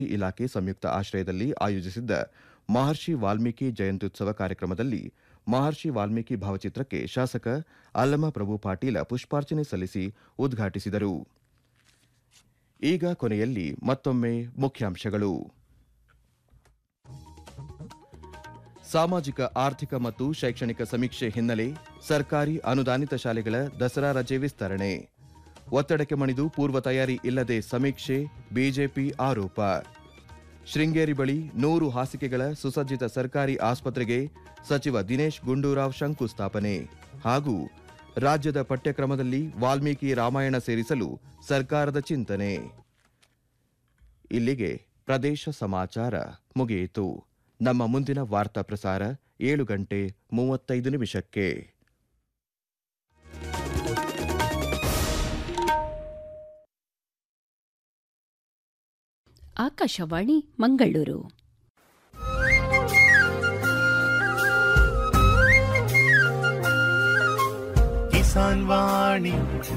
ಇಲಾಖೆ ಸಂಯುಕ್ತ ಆಶ್ರಯದಲ್ಲಿ ಆಯೋಜಿಸಿದ್ದ ಮಹರ್ಷಿ ವಾಲ್ಮೀಕಿ ಜಯಂತ್ಯುತ್ಸವ ಕಾರ್ಯಕ್ರಮದಲ್ಲಿ ಮಹರ್ಷಿ ವಾಲ್ಮೀಕಿ ಭಾವಚಿತ್ರಕ್ಕೆ ಶಾಸಕ ಅಲ್ಲಮ ಪ್ರಭು ಪಾಟೀಲ ಪುಷ್ಪಾರ್ಚನೆ ಸಲ್ಲಿಸಿ ಉದ್ಘಾಟಿಸಿದರು ಈಗ ಕೊನೆಯಲ್ಲಿ ಮತ್ತೊಮ್ಮೆ ಮುಖ್ಯಾಂಶಗಳು ಸಾಮಾಜಿಕ ಆರ್ಥಿಕ ಮತ್ತು ಶೈಕ್ಷಣಿಕ ಸಮೀಕ್ಷೆ ಹಿನ್ನೆಲೆ ಸರ್ಕಾರಿ ಅನುದಾನಿತ ಶಾಲೆಗಳ ದಸರಾ ರಜೆ ವಿಸ್ತರಣೆ ಒತ್ತಡಕ್ಕೆ ಮಣಿದು ಪೂರ್ವ ತಯಾರಿ ಇಲ್ಲದೆ ಸಮೀಕ್ಷೆ ಬಿಜೆಪಿ ಆರೋಪ ಶೃಂಗೇರಿ ಬಳಿ ನೂರು ಹಾಸಿಗೆಗಳ ಸುಸಜ್ಜಿತ ಸರ್ಕಾರಿ ಆಸ್ಪತ್ರೆಗೆ ಸಚಿವ ದಿನೇಶ್ ಗುಂಡೂರಾವ್ ಶಂಕುಸ್ಥಾಪನೆ ಹಾಗೂ ರಾಜ್ಯದ ಪಠ್ಯಕ್ರಮದಲ್ಲಿ ವಾಲ್ಮೀಕಿ ರಾಮಾಯಣ ಸೇರಿಸಲು ಸರ್ಕಾರದ ಚಿಂತನೆ ಇಲ್ಲಿಗೆ ಪ್ರದೇಶ ಸಮಾಚಾರ ಮುಗಿಯಿತು ನಮ್ಮ ಮುಂದಿನ ವಾರ್ತಾ ಪ್ರಸಾರ ಏಳು ಗಂಟೆ ಮೂವತ್ತೈದು ನಿಮಿಷಕ್ಕೆ ಆಕಾಶವಾಣಿ ಮಂಗಳೂರು ಕಿಸಾನ್ ವಾಣಿ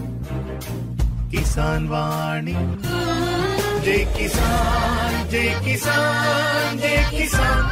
ಕಿಸಾನ್ ವಾಣಿ ಜೈ ಕಿಸಾನ್ ಜೈ ಕಿಸಾನ್ ಜೈ ಕಿಸಾನ್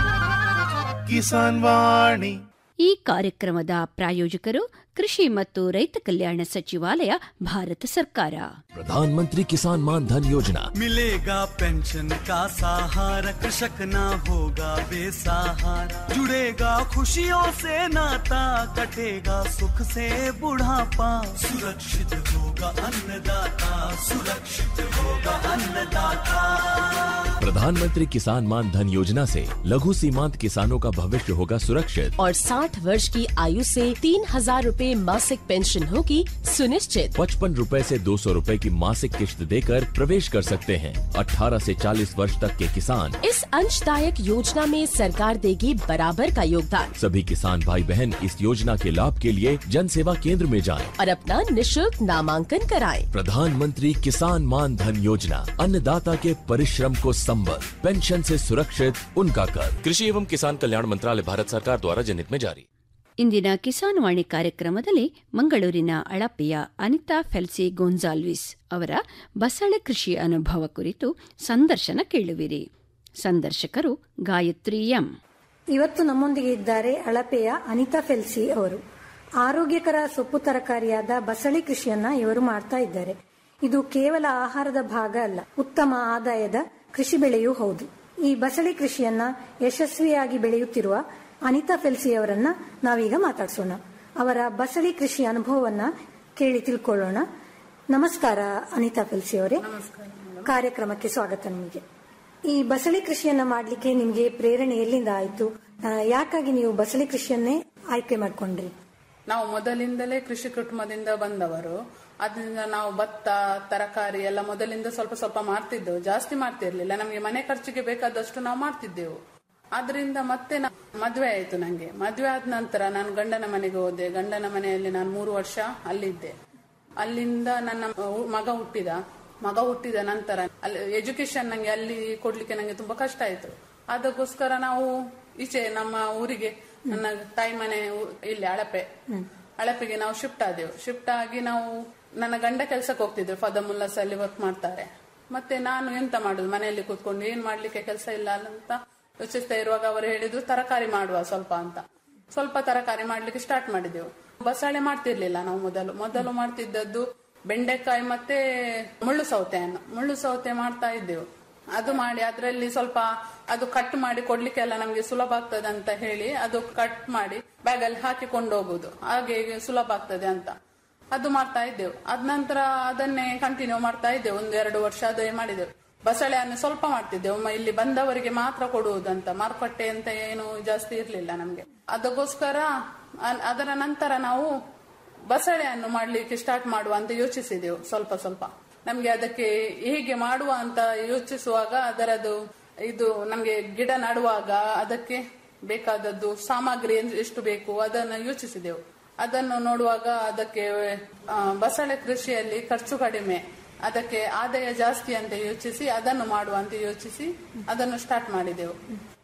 ಕಿಸಾನ್ ವಾಣಿ ಈ ಕಾರ್ಯಕ್ರಮದ ಪ್ರಾಯೋಜಕರು ಕೃಷಿ ಮತ್ತು ರೈತ ಕಲ್ಯಾಣ ಸಚಿವಾಲಯ ಭಾರತ ಸರ್ಕಾರ प्रधानमंत्री किसान मान धन योजना मिलेगा पेंशन का सहारा कृषक ना होगा बेसहारा जुड़ेगा खुशियों से नाता कटेगा सुख से बुढ़ापा सुरक्षित होगा अन्नदाता सुरक्षित होगा अन्नदाता प्रधानमंत्री किसान मान धन योजना से लघु सीमांत किसानों का भविष्य होगा सुरक्षित और 60 वर्ष की आयु से तीन हजार रूपए मासिक पेंशन होगी सुनिश्चित पचपन रूपए से दो सौ रूपए की मासिक किश्त देकर प्रवेश कर सकते हैं 18 से 40 वर्ष तक के किसान इस अंशदायक योजना में सरकार देगी बराबर का योगदान सभी किसान भाई बहन इस योजना के लाभ के लिए जन सेवा केंद्र में जाएं। और अपना निशुल्क नामांकन कराएं। प्रधानमंत्री किसान मान धन योजना अन्नदाता के परिश्रम को संबल पेंशन से सुरक्षित उनका कर कृषि एवं किसान कल्याण मंत्रालय भारत सरकार द्वारा जनहित में जारी ಇಂದಿನ ಕಿಸಾನ್ ವಾಣಿ ಕಾರ್ಯಕ್ರಮದಲ್ಲಿ ಮಂಗಳೂರಿನ ಅಳಪೆಯ ಅನಿತಾ ಫೆಲ್ಸಿ ಗೋನ್ಸಾಲ್ವಿಸ್ ಅವರ ಬಸಳೆ ಕೃಷಿ ಅನುಭವ ಕುರಿತು ಸಂದರ್ಶನ ಕೇಳುವಿರಿ ಸಂದರ್ಶಕರು ಗಾಯತ್ರಿ ಎಂ ಇವತ್ತು ನಮ್ಮೊಂದಿಗೆ ಇದ್ದಾರೆ ಅಳಪೆಯ ಅನಿತಾ ಫೆಲ್ಸಿ ಅವರು ಆರೋಗ್ಯಕರ ಸೊಪ್ಪು ತರಕಾರಿಯಾದ ಬಸಳೆ ಕೃಷಿಯನ್ನ ಇವರು ಮಾಡ್ತಾ ಇದ್ದಾರೆ ಇದು ಕೇವಲ ಆಹಾರದ ಭಾಗ ಅಲ್ಲ ಉತ್ತಮ ಆದಾಯದ ಕೃಷಿ ಬೆಳೆಯೂ ಹೌದು ಈ ಬಸಳೆ ಕೃಷಿಯನ್ನ ಯಶಸ್ವಿಯಾಗಿ ಬೆಳೆಯುತ್ತಿರುವ ಅನಿತಾ ಫೆಲ್ಸಿ ಅವರನ್ನ ನಾವೀಗ ಮಾತಾಡ್ಸೋಣ ಅವರ ಬಸಳೆ ಕೃಷಿ ಅನುಭವವನ್ನ ಕೇಳಿ ತಿಳ್ಕೊಳ್ಳೋಣ ನಮಸ್ಕಾರ ಅನಿತಾ ಫೆಲ್ಸಿ ಅವರೇ ಕಾರ್ಯಕ್ರಮಕ್ಕೆ ಸ್ವಾಗತ ನಿಮಗೆ ಈ ಬಸಳೆ ಕೃಷಿಯನ್ನ ಮಾಡ್ಲಿಕ್ಕೆ ನಿಮ್ಗೆ ಪ್ರೇರಣೆ ಎಲ್ಲಿಂದ ಆಯ್ತು ಆ, ಯಾಕಾಗಿ ನೀವು ಬಸಳೆ ಕೃಷಿಯನ್ನೇ ಆಯ್ಕೆ ಮಾಡ್ಕೊಂಡ್ರಿ ನಾವು ಮೊದಲಿಂದಲೇ ಕೃಷಿ ಕುಟುಂಬದಿಂದ ಬಂದವರು ಅದರಿಂದ ನಾವು ಭತ್ತ ತರಕಾರಿ ಎಲ್ಲ ಮೊದಲಿಂದ ಸ್ವಲ್ಪ ಸ್ವಲ್ಪ ಮಾಡ್ತಿದ್ದೆವು ಜಾಸ್ತಿ ಮಾಡ್ತಿರ್ಲಿಲ್ಲ ನಮಗೆ ಮನೆ ಖರ್ಚಿಗೆ ಬೇಕಾದಷ್ಟು ನಾವು ಮಾಡ್ತಿದ್ದೆವು ಆದ್ರಿಂದ ಮತ್ತೆ ನಾ- ಮದ್ವೆ ಆಯ್ತು ನಂಗೆ ಮದ್ವೆ ಆದ ನಂತರ ನಾನು ಗಂಡನ ಮನೆಗೆ ಹೋದೆ ಗಂಡನ ಮನೆಯಲ್ಲಿ ನಾನು ಮೂರು ವರ್ಷ ಅಲ್ಲಿದ್ದೆ ಅಲ್ಲಿಂದ ನನ್ನ ಮಗ ಹುಟ್ಟಿದ ಮಗ ಹುಟ್ಟಿದ ನಂತರ ಅಲ್ಲಿ ಎಜುಕೇಶನ್ ನಂಗೆ ಅಲ್ಲಿ ಕೊಡ್ಲಿಕ್ಕೆ ನಂಗೆ ತುಂಬಾ ಕಷ್ಟ ಆಯ್ತು ಅದಕ್ಕೋಸ್ಕರ ನಾವು ಈಚೆ ನಮ್ಮ ಊರಿಗೆ ನನ್ನ ತಾಯಿ ಮನೆ ಊ- ಇಲ್ಲಿ ಅಳಪೆ ಅಳಪೆಗೆ ನಾವು ಶಿಫ್ಟ್ ಆದೆವು ಶಿಫ್ಟ್ ಆಗಿ ನಾವು ನನ್ನ ಗಂಡ ಕೆಲ್ಸಕ್ಕೆ ಹೋಗ್ತಿದ್ದೆ ಫದಮುಲ್ಲಾಸ್ ಅಲ್ಲಿ ವರ್ಕ್ ಮಾಡ್ತಾರೆ ಮತ್ತೆ ನಾನು ಎಂತ ಮಾಡುದು ಮನೆಯಲ್ಲಿ ಕೂತ್ಕೊಂಡು ಏನ್ ಮಾಡ್ಲಿಕ್ಕೆ ಕೆಲಸ ಇಲ್ಲ ಅಂತ ಯೋಚಿಸ್ತಾ ಇರುವಾಗ ಅವರು ಹೇಳಿದ್ರು ತರಕಾರಿ ಮಾಡುವ ಸ್ವಲ್ಪ ಅಂತ ಸ್ವಲ್ಪ ತರಕಾರಿ ಮಾಡ್ಲಿಕ್ಕೆ ಸ್ಟಾರ್ಟ್ ಮಾಡಿದೆವು ಬಸಳೆ ಮಾಡ್ತಿರ್ಲಿಲ್ಲ ನಾವು ಮೊದಲು ಮೊದಲು ಮಾಡ್ತಿದ್ದದ್ದು ಬೆಂಡೆಕಾಯಿ ಮತ್ತೆ ಮುಳ್ಳು ಸೌತೆಯನ್ನು ಮುಳ್ಳು ಸೌತೆ ಮಾಡ್ತಾ ಇದ್ದೆವು ಅದು ಮಾಡಿ ಅದರಲ್ಲಿ ಸ್ವಲ್ಪ ಅದು ಕಟ್ ಮಾಡಿ ಕೊಡ್ಲಿಕ್ಕೆಲ್ಲ ನಮ್ಗೆ ಸುಲಭ ಆಗ್ತದೆ ಅಂತ ಹೇಳಿ ಅದು ಕಟ್ ಮಾಡಿ ಬ್ಯಾಗ್ ಅಲ್ಲಿ ಹಾಕಿಕೊಂಡು ಹೋಗುದು ಹಾಗೆ ಸುಲಭ ಆಗ್ತದೆ ಅಂತ ಅದು ಮಾಡ್ತಾ ಇದ್ದೆವು ಅದ ನಂತರ ಅದನ್ನೇ ಕಂಟಿನ್ಯೂ ಮಾಡ್ತಾ ಇದ್ದೆವು ಒಂದು ಎರಡು ವರ್ಷ ಅದೇ ಮಾಡಿದೆವು ಬಸಳೆಯನ್ನು ಸ್ವಲ್ಪ ಮಾಡ್ತಿದ್ದೆವು ಮ- ಇಲ್ಲಿ ಬಂದವರಿಗೆ ಮಾತ್ರ ಕೊಡುವುದಂತ ಮಾರುಕಟ್ಟೆ ಅಂತ ಏನು ಜಾಸ್ತಿ ಇರ್ಲಿಲ್ಲ ನಮ್ಗೆ ಅದಕ್ಕೋಸ್ಕರ ಅ- ಅದರ ನಂತರ ನಾವು ಬಸಳೆಯನ್ನು ಮಾಡ್ಲಿಕ್ಕೆ ಸ್ಟಾರ್ಟ್ ಮಾಡುವ ಅಂತ ಯೋಚಿಸಿದೆವು ಸ್ವಲ್ಪ ಸ್ವಲ್ಪ ನಮ್ಗೆ ಅದಕ್ಕೆ ಹೇಗೆ ಮಾಡುವ ಅಂತ ಯೋಚಿಸುವಾಗ ಅದರದ್ದು ಇದು ನಮ್ಗೆ ಗಿಡ ನಡುವಾಗ ಅದಕ್ಕೆ ಬೇಕಾದದ್ದು ಸಾಮಗ್ರಿ ಎನ್- ಎಷ್ಟು ಬೇಕು ಅದನ್ನು ಯೋಚಿಸಿದೆವು ಅದನ್ನು ನೋಡುವಾಗ ಅದಕ್ಕೆ ಆ, ಬಸಳೆ ಕೃಷಿಯಲ್ಲಿ ಖರ್ಚು ಕಡಿಮೆ ಅದಕ್ಕೆ ಆದಾಯ ಜಾಸ್ತಿ ಅಂತ ಯೋಚಿಸಿ ಅದನ್ನು ಮಾಡುವ ಅಂತ ಯೋಚಿಸಿ ಅದನ್ನು ಸ್ಟಾರ್ಟ್ ಮಾಡಿದೆವು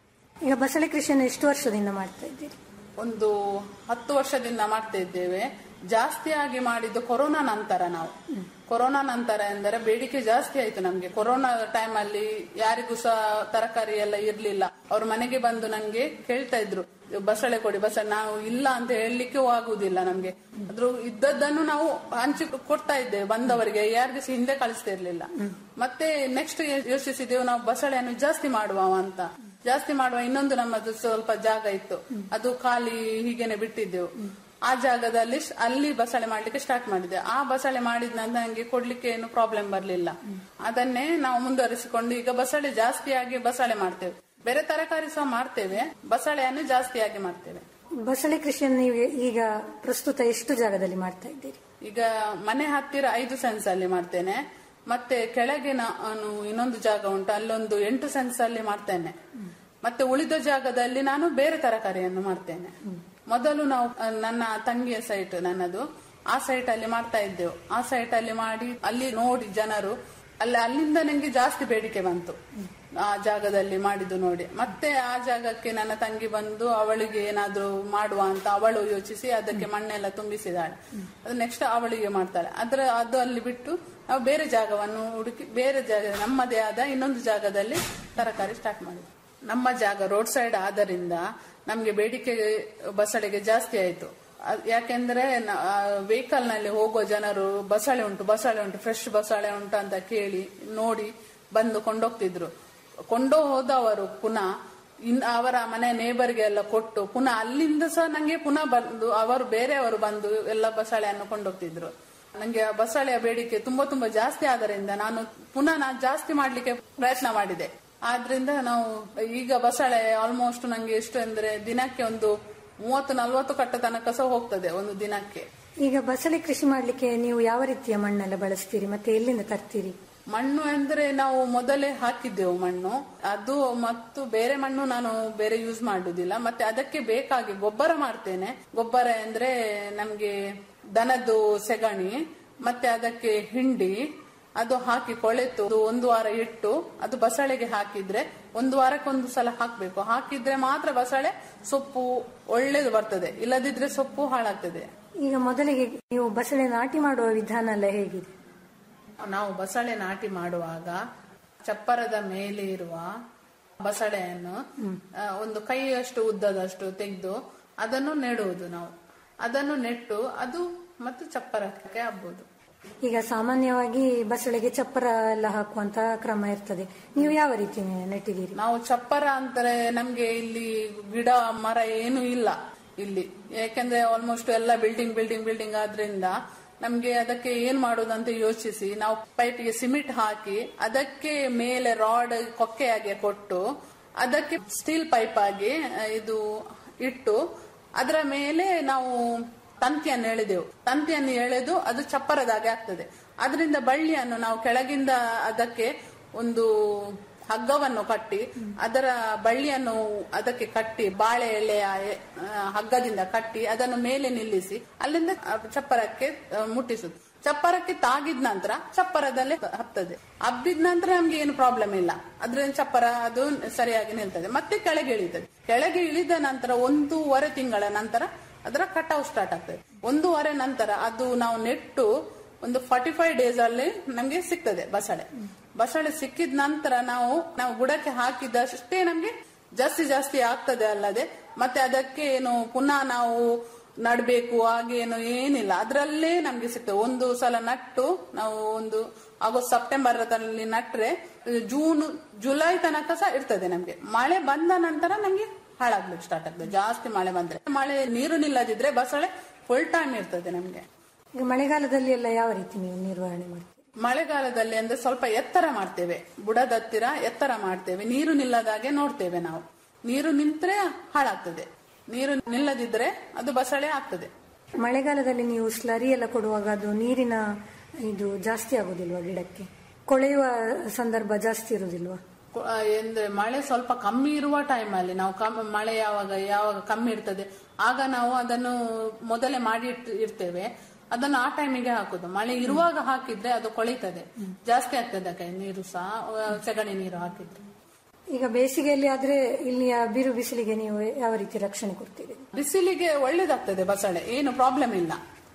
ಈಗ ಬಸಳೆ ಕೃಷಿಯನ್ನು ಎಷ್ಟು ವರ್ಷದಿಂದ ಮಾಡ್ತಾ ಇದ್ದೀರಿ ಒಂದು ಹತ್ತು ವರ್ಷದಿಂದ ಮಾಡ್ತಾ ಇದ್ದೇವೆ ಜಾಸ್ತಿಯಾಗಿ ಮಾಡಿದ್ದು ಕೊರೋನಾ ನಂತರ ನಾವು ಕೊರೋನಾ ನಂತರ ಎಂದರೆ ಬೇಡಿಕೆ ಜಾಸ್ತಿ ಆಯ್ತು ನಮ್ಗೆ ಕೊರೋನಾ ಟೈಮ್ ಅಲ್ಲಿ ಯಾರಿಗೂ ಸಹ ತರಕಾರಿ ಎಲ್ಲ ಇರ್ಲಿಲ್ಲ ಅವ್ರ ಮನೆಗೆ ಬಂದು ನಂಗೆ ಕೇಳ್ತಾ ಇದ್ರು ಬಸಳೆ ಕೊಡಿ ಬಸಳೆ ನಾವು ಇಲ್ಲ ಅಂತ ಹೇಳಲಿಕ್ಕೆ ಆಗುದಿಲ್ಲ ನಮ್ಗೆ ಅದ್ರ ಇದ್ದದ್ದನ್ನು ನಾವು ಹಂಚಿ ಕೊಡ್ತಾ ಇದ್ದೇವೆ ಬಂದವರಿಗೆ ಯಾರಿಗೂ ಸಹ ಹಿಂದೆ ಕಳಿಸ್ತಾ ಇರ್ಲಿಲ್ಲ ಮತ್ತೆ ನೆಕ್ಸ್ಟ್ ಯೋಚಿಸಿದೆವು ನಾವು ಬಸಳೆಯನ್ನು ಜಾಸ್ತಿ ಮಾಡುವ ಅಂತ ಜಾಸ್ತಿ ಮಾಡುವ ಇನ್ನೊಂದು ನಮ್ಮದು ಸ್ವಲ್ಪ ಜಾಗ ಇತ್ತು ಅದು ಖಾಲಿ ಹೀಗೇನೆ ಬಿಟ್ಟಿದ್ದೆವು ಆ ಜಾಗದಲ್ಲಿ ಸ್- ಅಲ್ಲಿ ಬಸಳೆ ಮಾಡ್ಲಿಕ್ಕೆ ಸ್ಟಾರ್ಟ್ ಮಾಡಿದೆ ಆ ಬಸಳೆ ಮಾಡಿದ ನಂತರ ನಂಗೆ ಕೊಡ್ಲಿಕ್ಕೆ ಏನು ಪ್ರಾಬ್ಲಮ್ ಬರ್ಲಿಲ್ಲ ಅದನ್ನೇ ನಾವು ಮುಂದುವರಿಸಿಕೊಂಡು ಈಗ ಬಸಳೆ ಜಾಸ್ತಿಯಾಗಿ ಬಸಳೆ ಮಾಡ್ತೇವೆ ಬೇರೆ ತರಕಾರಿ ಸಹ ಮಾಡ್ತೇವೆ ಬಸಳೆಯನ್ನು ಜಾಸ್ತಿಯಾಗಿ ಮಾಡ್ತೇವೆ ಬಸಳೆ ಕೃಷಿಯನ್ನು ನೀವು ಈಗ ಪ್ರಸ್ತುತ ಎಷ್ಟು ಜಾಗದಲ್ಲಿ ಮಾಡ್ತಾ ಇದ್ದೀರಿ ಈಗ ಮನೆ ಹತ್ತಿರ ಐದು ಸೆನ್ಸ್ ಅಲ್ಲಿ ಮಾಡ್ತೇನೆ ಮತ್ತೆ ಕೆಳಗೆ ನಾನು ಇನ್ನೊಂದು ಜಾಗ ಉಂಟು ಅಲ್ಲೊಂದು ಎಂಟು ಸೆನ್ಸ್ ಅಲ್ಲಿ ಮಾಡ್ತೇನೆ ಮತ್ತೆ ಉಳಿದ ಜಾಗದಲ್ಲಿ ನಾನು ಬೇರೆ ತರಕಾರಿಯನ್ನು ಮಾಡ್ತೇನೆ ಮೊದಲು ನಾವು ಆ, ನನ್ನ ತಂಗಿಯ ಸೈಟ್ ನನ್ನದು ಆ ಸೈಟ್ ಅಲ್ಲಿ ಮಾಡ್ತಾ ಇದ್ದೆವು ಆ ಸೈಟ್ ಅಲ್ಲಿ ಮಾಡಿ ಅಲ್ಲಿ ನೋಡಿ ಜನರು ಅಲ್ಲಿ ಅಲ್ಲಿಂದ ನಂಗೆ ಜಾಸ್ತಿ ಬೇಡಿಕೆ ಬಂತು ಆ ಜಾಗದಲ್ಲಿ ಮಾಡಿದ್ದು ನೋಡಿ ಮತ್ತೆ ಆ ಜಾಗಕ್ಕೆ ನನ್ನ ತಂಗಿ ಬಂದು ಅವಳಿಗೆ ಏನಾದ್ರೂ ಮಾಡುವ ಅಂತ ಅವಳು ಯೋಚಿಸಿ ಅದಕ್ಕೆ ಮಣ್ಣೆಲ್ಲ ತುಂಬಿಸಿದಾಳೆ ಅದು ನೆಕ್ಸ್ಟ್ ಅವಳಿಗೆ ಮಾಡ್ತಾಳೆ ಅದ್ರ ಅದು ಅಲ್ಲಿ ಬಿಟ್ಟು ನಾವು ಬೇರೆ ಜಾಗವನ್ನು ಹುಡುಕಿ ಬೇರೆ ಜಾಗ ನಮ್ಮದೇ ಆದ ಇನ್ನೊಂದು ಜಾಗದಲ್ಲಿ ತರಕಾರಿ ಸ್ಟಾರ್ಟ್ ಮಾಡಿದ್ವಿ ನಮ್ಮ ಜಾಗ ರೋಡ್ ಸೈಡ್ ಆದ್ದರಿಂದ ನಮ್ಗೆ ಬೇಡಿಕೆ ಬಸಳೆಗೆ ಜಾಸ್ತಿ ಆಯ್ತು ಅದ್- ಯಾಕೆಂದ್ರೆ ವೆಹಿಕಲ್ ನಲ್ಲಿ ಹೋಗುವ ಜನರು ಬಸಳೆ ಉಂಟು ಬಸಳೆ ಉಂಟು ಫ್ರೆಶ್ ಬಸಳೆ ಉಂಟು ಅಂತ ಕೇಳಿ ನೋಡಿ ಬಂದು ಕೊಂಡೋಗ್ತಿದ್ರು ಕೊಂಡೋ ಹೋದವರು ಪುನಃ ಇನ್ ಅವರ ಮನೆ ನೇಬರ್ಗೆ ಎಲ್ಲ ಕೊಟ್ಟು ಪುನಃ ಅಲ್ಲಿಂದ ಸಹ ನಂಗೆ ಪುನಃ ಬಂದು ಅವರು ಬೇರೆಯವರು ಬಂದು ಎಲ್ಲ ಬಸಳೆಯನ್ನು ಕೊಂಡೋಗ್ತಿದ್ರು ನಂಗೆ ಆ ಬಸಳೆಯ ಬೇಡಿಕೆ ತುಂಬಾ ತುಂಬಾ ಜಾಸ್ತಿ ಆದ್ದರಿಂದ ನಾನು ಪುನಃ ನಾನು ಜಾಸ್ತಿ ಮಾಡ್ಲಿಕ್ಕೆ ಪ್ರಯತ್ನ ಮಾಡಿದೆ ಆದ್ರಿಂದ ನಾವು ಈಗ ಬಸಳೆ ಆಲ್ಮೋಸ್ಟ್ ನಂಗೆ ಎಷ್ಟು ಅಂದ್ರೆ ದಿನಕ್ಕೆ ಒಂದು ಮೂವತ್ತು ನಲ್ವತ್ತು ಕಟ್ಟ ತನಕ ಸಹ ಹೋಗ್ತದೆ ಒಂದು ದಿನಕ್ಕೆ ಈಗ ಬಸಳೆ ಕೃಷಿ ಮಾಡ್ಲಿಕ್ಕೆ ನೀವು ಯಾವ ರೀತಿಯ ಮಣ್ಣೆಲ್ಲ ಬಳಸ್ತೀರಿ ಮತ್ತೆ ಎಲ್ಲಿಂದ ತರ್ತೀರಿ ಮಣ್ಣು ಅಂದ್ರೆ ನಾವು ಮೊದಲೇ ಹಾಕಿದ್ದೆವು ಮಣ್ಣು ಅದು ಮತ್ತು ಬೇರೆ ಮಣ್ಣು ನಾನು ಬೇರೆ ಯೂಸ್ ಮಾಡುದಿಲ್ಲ ಮತ್ತೆ ಅದಕ್ಕೆ ಬೇಕಾಗಿ ಗೊಬ್ಬರ ಮಾಡ್ತೇನೆ ಗೊಬ್ಬರ ಅಂದ್ರೆ ನಮ್ಗೆ ದನದ್ದು ಸೆಗಣಿ ಮತ್ತೆ ಅದಕ್ಕೆ ಹಿಂಡಿ ಅದು ಹಾಕಿ ಕೊಳೆತು ಅದು ಒಂದು ವಾರ ಇಟ್ಟು ಅದು ಬಸಳೆಗೆ ಹಾಕಿದ್ರೆ ಒಂದು ವಾರಕ್ಕೊಂದು ಸಲ ಹಾಕ್ಬೇಕು ಹಾಕಿದ್ರೆ ಮಾತ್ರ ಬಸಳೆ ಸೊಪ್ಪು ಒಳ್ಳೇದು ಬರ್ತದೆ ಇಲ್ಲದಿದ್ರೆ ಸೊಪ್ಪು ಹಾಳಾಗ್ತದೆ ಈಗ ಮೊದಲಿಗೆ ನೀವು ಬಸಳೆ ನಾಟಿ ಮಾಡುವ ವಿಧಾನ ಎಲ್ಲ ಹೇಗಿದೆ ನಾವು ಬಸಳೆ ನಾಟಿ ಮಾಡುವಾಗ ಚಪ್ಪರದ ಮೇಲೆ ಇರುವ ಬಸಳೆಯನ್ನು ಆ, ಒಂದು ಕೈಯಷ್ಟು ಉದ್ದದಷ್ಟು ತೆಗೆದು ಅದನ್ನು ನೆಡುವುದು ನಾವು ಅದನ್ನು ನೆಟ್ಟು ಅದು ಮತ್ತು ಚಪ್ಪರಕ್ಕೆ ಹಬ್ಬುದು ಈಗ ಸಾಮಾನ್ಯವಾಗಿ ಬಸಳೆಗೆ ಚಪ್ಪರ ಎಲ್ಲ ಹಾಕುವಂತ ಕ್ರಮ ಇರ್ತದೆ ನೀವು ಯಾವ ರೀತಿ ನೆಟ್ಟಿದ್ದೀರಿ ನಾವು ಚಪ್ಪರ ಅಂತಾರೆ ನಮ್ಗೆ ಇಲ್ಲಿ ಗಿಡ ಮರ ಏನು ಇಲ್ಲ ಇಲ್ಲಿ ಯಾಕೆಂದ್ರೆ ಆಲ್ಮೋಸ್ಟ್ ಎಲ್ಲ ಬಿಲ್ಡಿಂಗ್ ಬಿಲ್ಡಿಂಗ್ ಬಿಲ್ಡಿಂಗ್ ಆದ್ರಿಂದ ನಮ್ಗೆ ಅದಕ್ಕೆ ಏನ್ ಮಾಡುದಂತ ಯೋಚಿಸಿ ನಾವು ಪೈಪಿಗೆ ಸಿಮೆಂಟ್ ಹಾಕಿ ಅದಕ್ಕೆ ಮೇಲೆ ರಾಡ್ ಕೊಕ್ಕೆಯಾಗಿ ಕೊಟ್ಟು ಅದಕ್ಕೆ ಸ್ಟೀಲ್ ಪೈಪ್ ಆಗಿ ಆ, ಇದು ಇಟ್ಟು ಅದರ ಮೇಲೆ ನಾವು ತಂತಿಯನ್ನು ಎಳೆದೆವು ತಂತಿಯನ್ನು ಎಳೆದು ಅದು ಚಪ್ಪರದಾಗೆ ಆಗ್ತದೆ ಅದರಿಂದ ಬಳ್ಳಿಯನ್ನು ನಾವು ಕೆಳಗಿಂದ ಅದಕ್ಕೆ ಒಂದು ಹಗ್ಗವನ್ನು ಕಟ್ಟಿ ಅದರ ಬಳ್ಳಿಯನ್ನು ಅದಕ್ಕೆ ಕಟ್ಟಿ ಬಾಳೆ ಎಳೆಯ ಆ, ಹಗ್ಗದಿಂದ ಕಟ್ಟಿ ಅದನ್ನು ಮೇಲೆ ನಿಲ್ಲಿಸಿ ಅಲ್ಲಿಂದ ಆ ಚಪ್ಪರಕ್ಕೆ ಆ, ಮುಟ್ಟಿಸುದು ಚಪ್ಪರಕ್ಕೆ ತಾಗಿದ ನಂತರ ಚಪ್ಪರದಲ್ಲೇ ಹತ್ತದ ಹಬ್ಬಿದ ನಂತರ ನಮ್ಗೆ ಏನು ಪ್ರಾಬ್ಲಮ್ ಇಲ್ಲ ಅದ್ರಿಂದ ಚಪ್ಪರ ಅದು ಸರಿಯಾಗಿ ನಿಲ್ತದೆ ಮತ್ತೆ ಕೆಳಗೆ ಇಳಿತದೆ ಕೆಳಗೆ ಇಳಿದ ನಂತರ ಒಂದೂವರೆ ತಿಂಗಳ ನಂತರ ಅದರ ಕಟಾವ್ ಸ್ಟಾರ್ಟ್ ಆಗ್ತದೆ ಒಂದೂವರೆ ನಂತರ ಅದು ನಾವು ನೆಟ್ಟು ಒಂದು ಫಾರ್ಟಿ ಫೈವ್ ಡೇಸ್ ಅಲ್ಲಿ ನಮ್ಗೆ ಸಿಗ್ತದೆ ಬಸಳೆ ಬಸಳೆ ಸಿಕ್ಕಿದ ನಂತರ ನಾವು ನಾವು ಬುಡಕ್ಕೆ ಹಾಕಿದಷ್ಟೇ ನಮ್ಗೆ ಜಾಸ್ತಿ ಜಾಸ್ತಿ ಆಗ್ತದೆ ಅಲ್ಲದೆ ಮತ್ತೆ ಅದಕ್ಕೆ ಏನು ಪುನಃ ನಾವು ನಡ್ಬೇಕು ಹಾಗೇನು ಏನಿಲ್ಲ ಅದರಲ್ಲೇ ನಮ್ಗೆ ಸಿಗ್ತದೆ ಒಂದು ಸಲ ನಟ್ಟು ನಾವು ಒಂದು ಆಗಸ್ಟ್ ಸೆಪ್ಟೆಂಬರ್ ಅಲ್ಲಿ ನಟ್ರೆ ಜೂನ್ ಜುಲೈ ತನಕ ಸಹ ಇರ್ತದೆ ನಮ್ಗೆ ಮಳೆ ಬಂದ ನಂತರ ನಮ್ಗೆ ಹಾಳಾಗ್ಲಿಕ್ಕೆ ಸ್ಟಾರ್ಟ್ ಆಗ್ತದೆ ಜಾಸ್ತಿ ಮಳೆ ಬಂದ್ರೆ ಮಳೆ ನೀರು ನಿಲ್ಲದಿದ್ರೆ ಬಸಳೆ ಫುಲ್ ಟೈಮ್ ಇರ್ತದೆ ನಮ್ಗೆ ಈಗ ಮಳೆಗಾಲದಲ್ಲಿ ಎಲ್ಲ ಯಾವ ರೀತಿ ನೀವು ನಿರ್ವಹಣೆ ಮಾಡ್ತೀರಿ ಮಳೆಗಾಲದಲ್ಲಿ ಅಂದ್ರೆ ಸ್ವಲ್ಪ ಎತ್ತರ ಮಾಡ್ತೇವೆ ಬುಡದ ಹತ್ತಿರ ಎತ್ತರ ಮಾಡ್ತೇವೆ ನೀರು ನಿಲ್ಲದಾಗೆ ನೋಡ್ತೇವೆ ನಾವು ನೀರು ನಿಂತ್ರೆ ಹಾಳಾಗ್ತದೆ ನೀರು ನಿಲ್ಲದಿದ್ರೆ ಅದು ಬಸಳೆ ಆಗ್ತದೆ ಮಳೆಗಾಲದಲ್ಲಿ ನೀವು ಸ್ಲರಿ ಎಲ್ಲ ಕೊಡುವಾಗ ಅದು ನೀರಿನ ಇದು ಜಾಸ್ತಿ ಆಗುದಿಲ್ವಾ ಗಿಡಕ್ಕೆ ಕೊಳೆಯುವ ಸಂದರ್ಭ ಜಾಸ್ತಿ ಇರುವುದಿಲ್ವಾ ಕು- ಆ, ಅಂದ್ರೆ ಮಳೆ ಸ್ವಲ್ಪ ಕಮ್ಮಿ ಇರುವ ಟೈಮ್ ಅಲ್ಲಿ ನಾವು ಕಮ್ಮಿ ಮಳೆ ಯಾವಾಗ ಯಾವಾಗ ಕಮ್ಮಿ ಇರ್ತದೆ ಆಗ ನಾವು ಅದನ್ನು ಮೊದಲೇ ಮಾಡಿ ಇಟ್- ಇರ್ತೇವೆ ಅದನ್ನು ಆ ಟೈಮಿಗೆ ಹಾಕುದು ಮಳೆ ಇರುವಾಗ ಹಾಕಿದ್ರೆ ಅದು ಕೊಳಿತದೆ ಜಾಸ್ತಿ ಆಗ್ತದೆ ಅದಕ್ಕೆ ನೀರು ಸಹ ಆ, ಸೆಗಣಿ ನೀರು ಹಾಕಿದ್ರೆ ಈಗ ಬೇಸಿಗೆಯಲ್ಲಿ ಆದ್ರೆ ಇಲ್ಲಿಯ ಬಿರು ಬಿಸಿಲಿಗೆ ನೀವು ಯಾವ ರೀತಿ ರಕ್ಷಣೆ ಕೊಡ್ತೀರಿ ಬಿಸಿಲಿಗೆ ಒಳ್ಳೇದಾಗ್ತದೆ ಬಸಳೆ ಏನು ಪ್ರಾಬ್ಲಮ್ ಇಲ್ಲ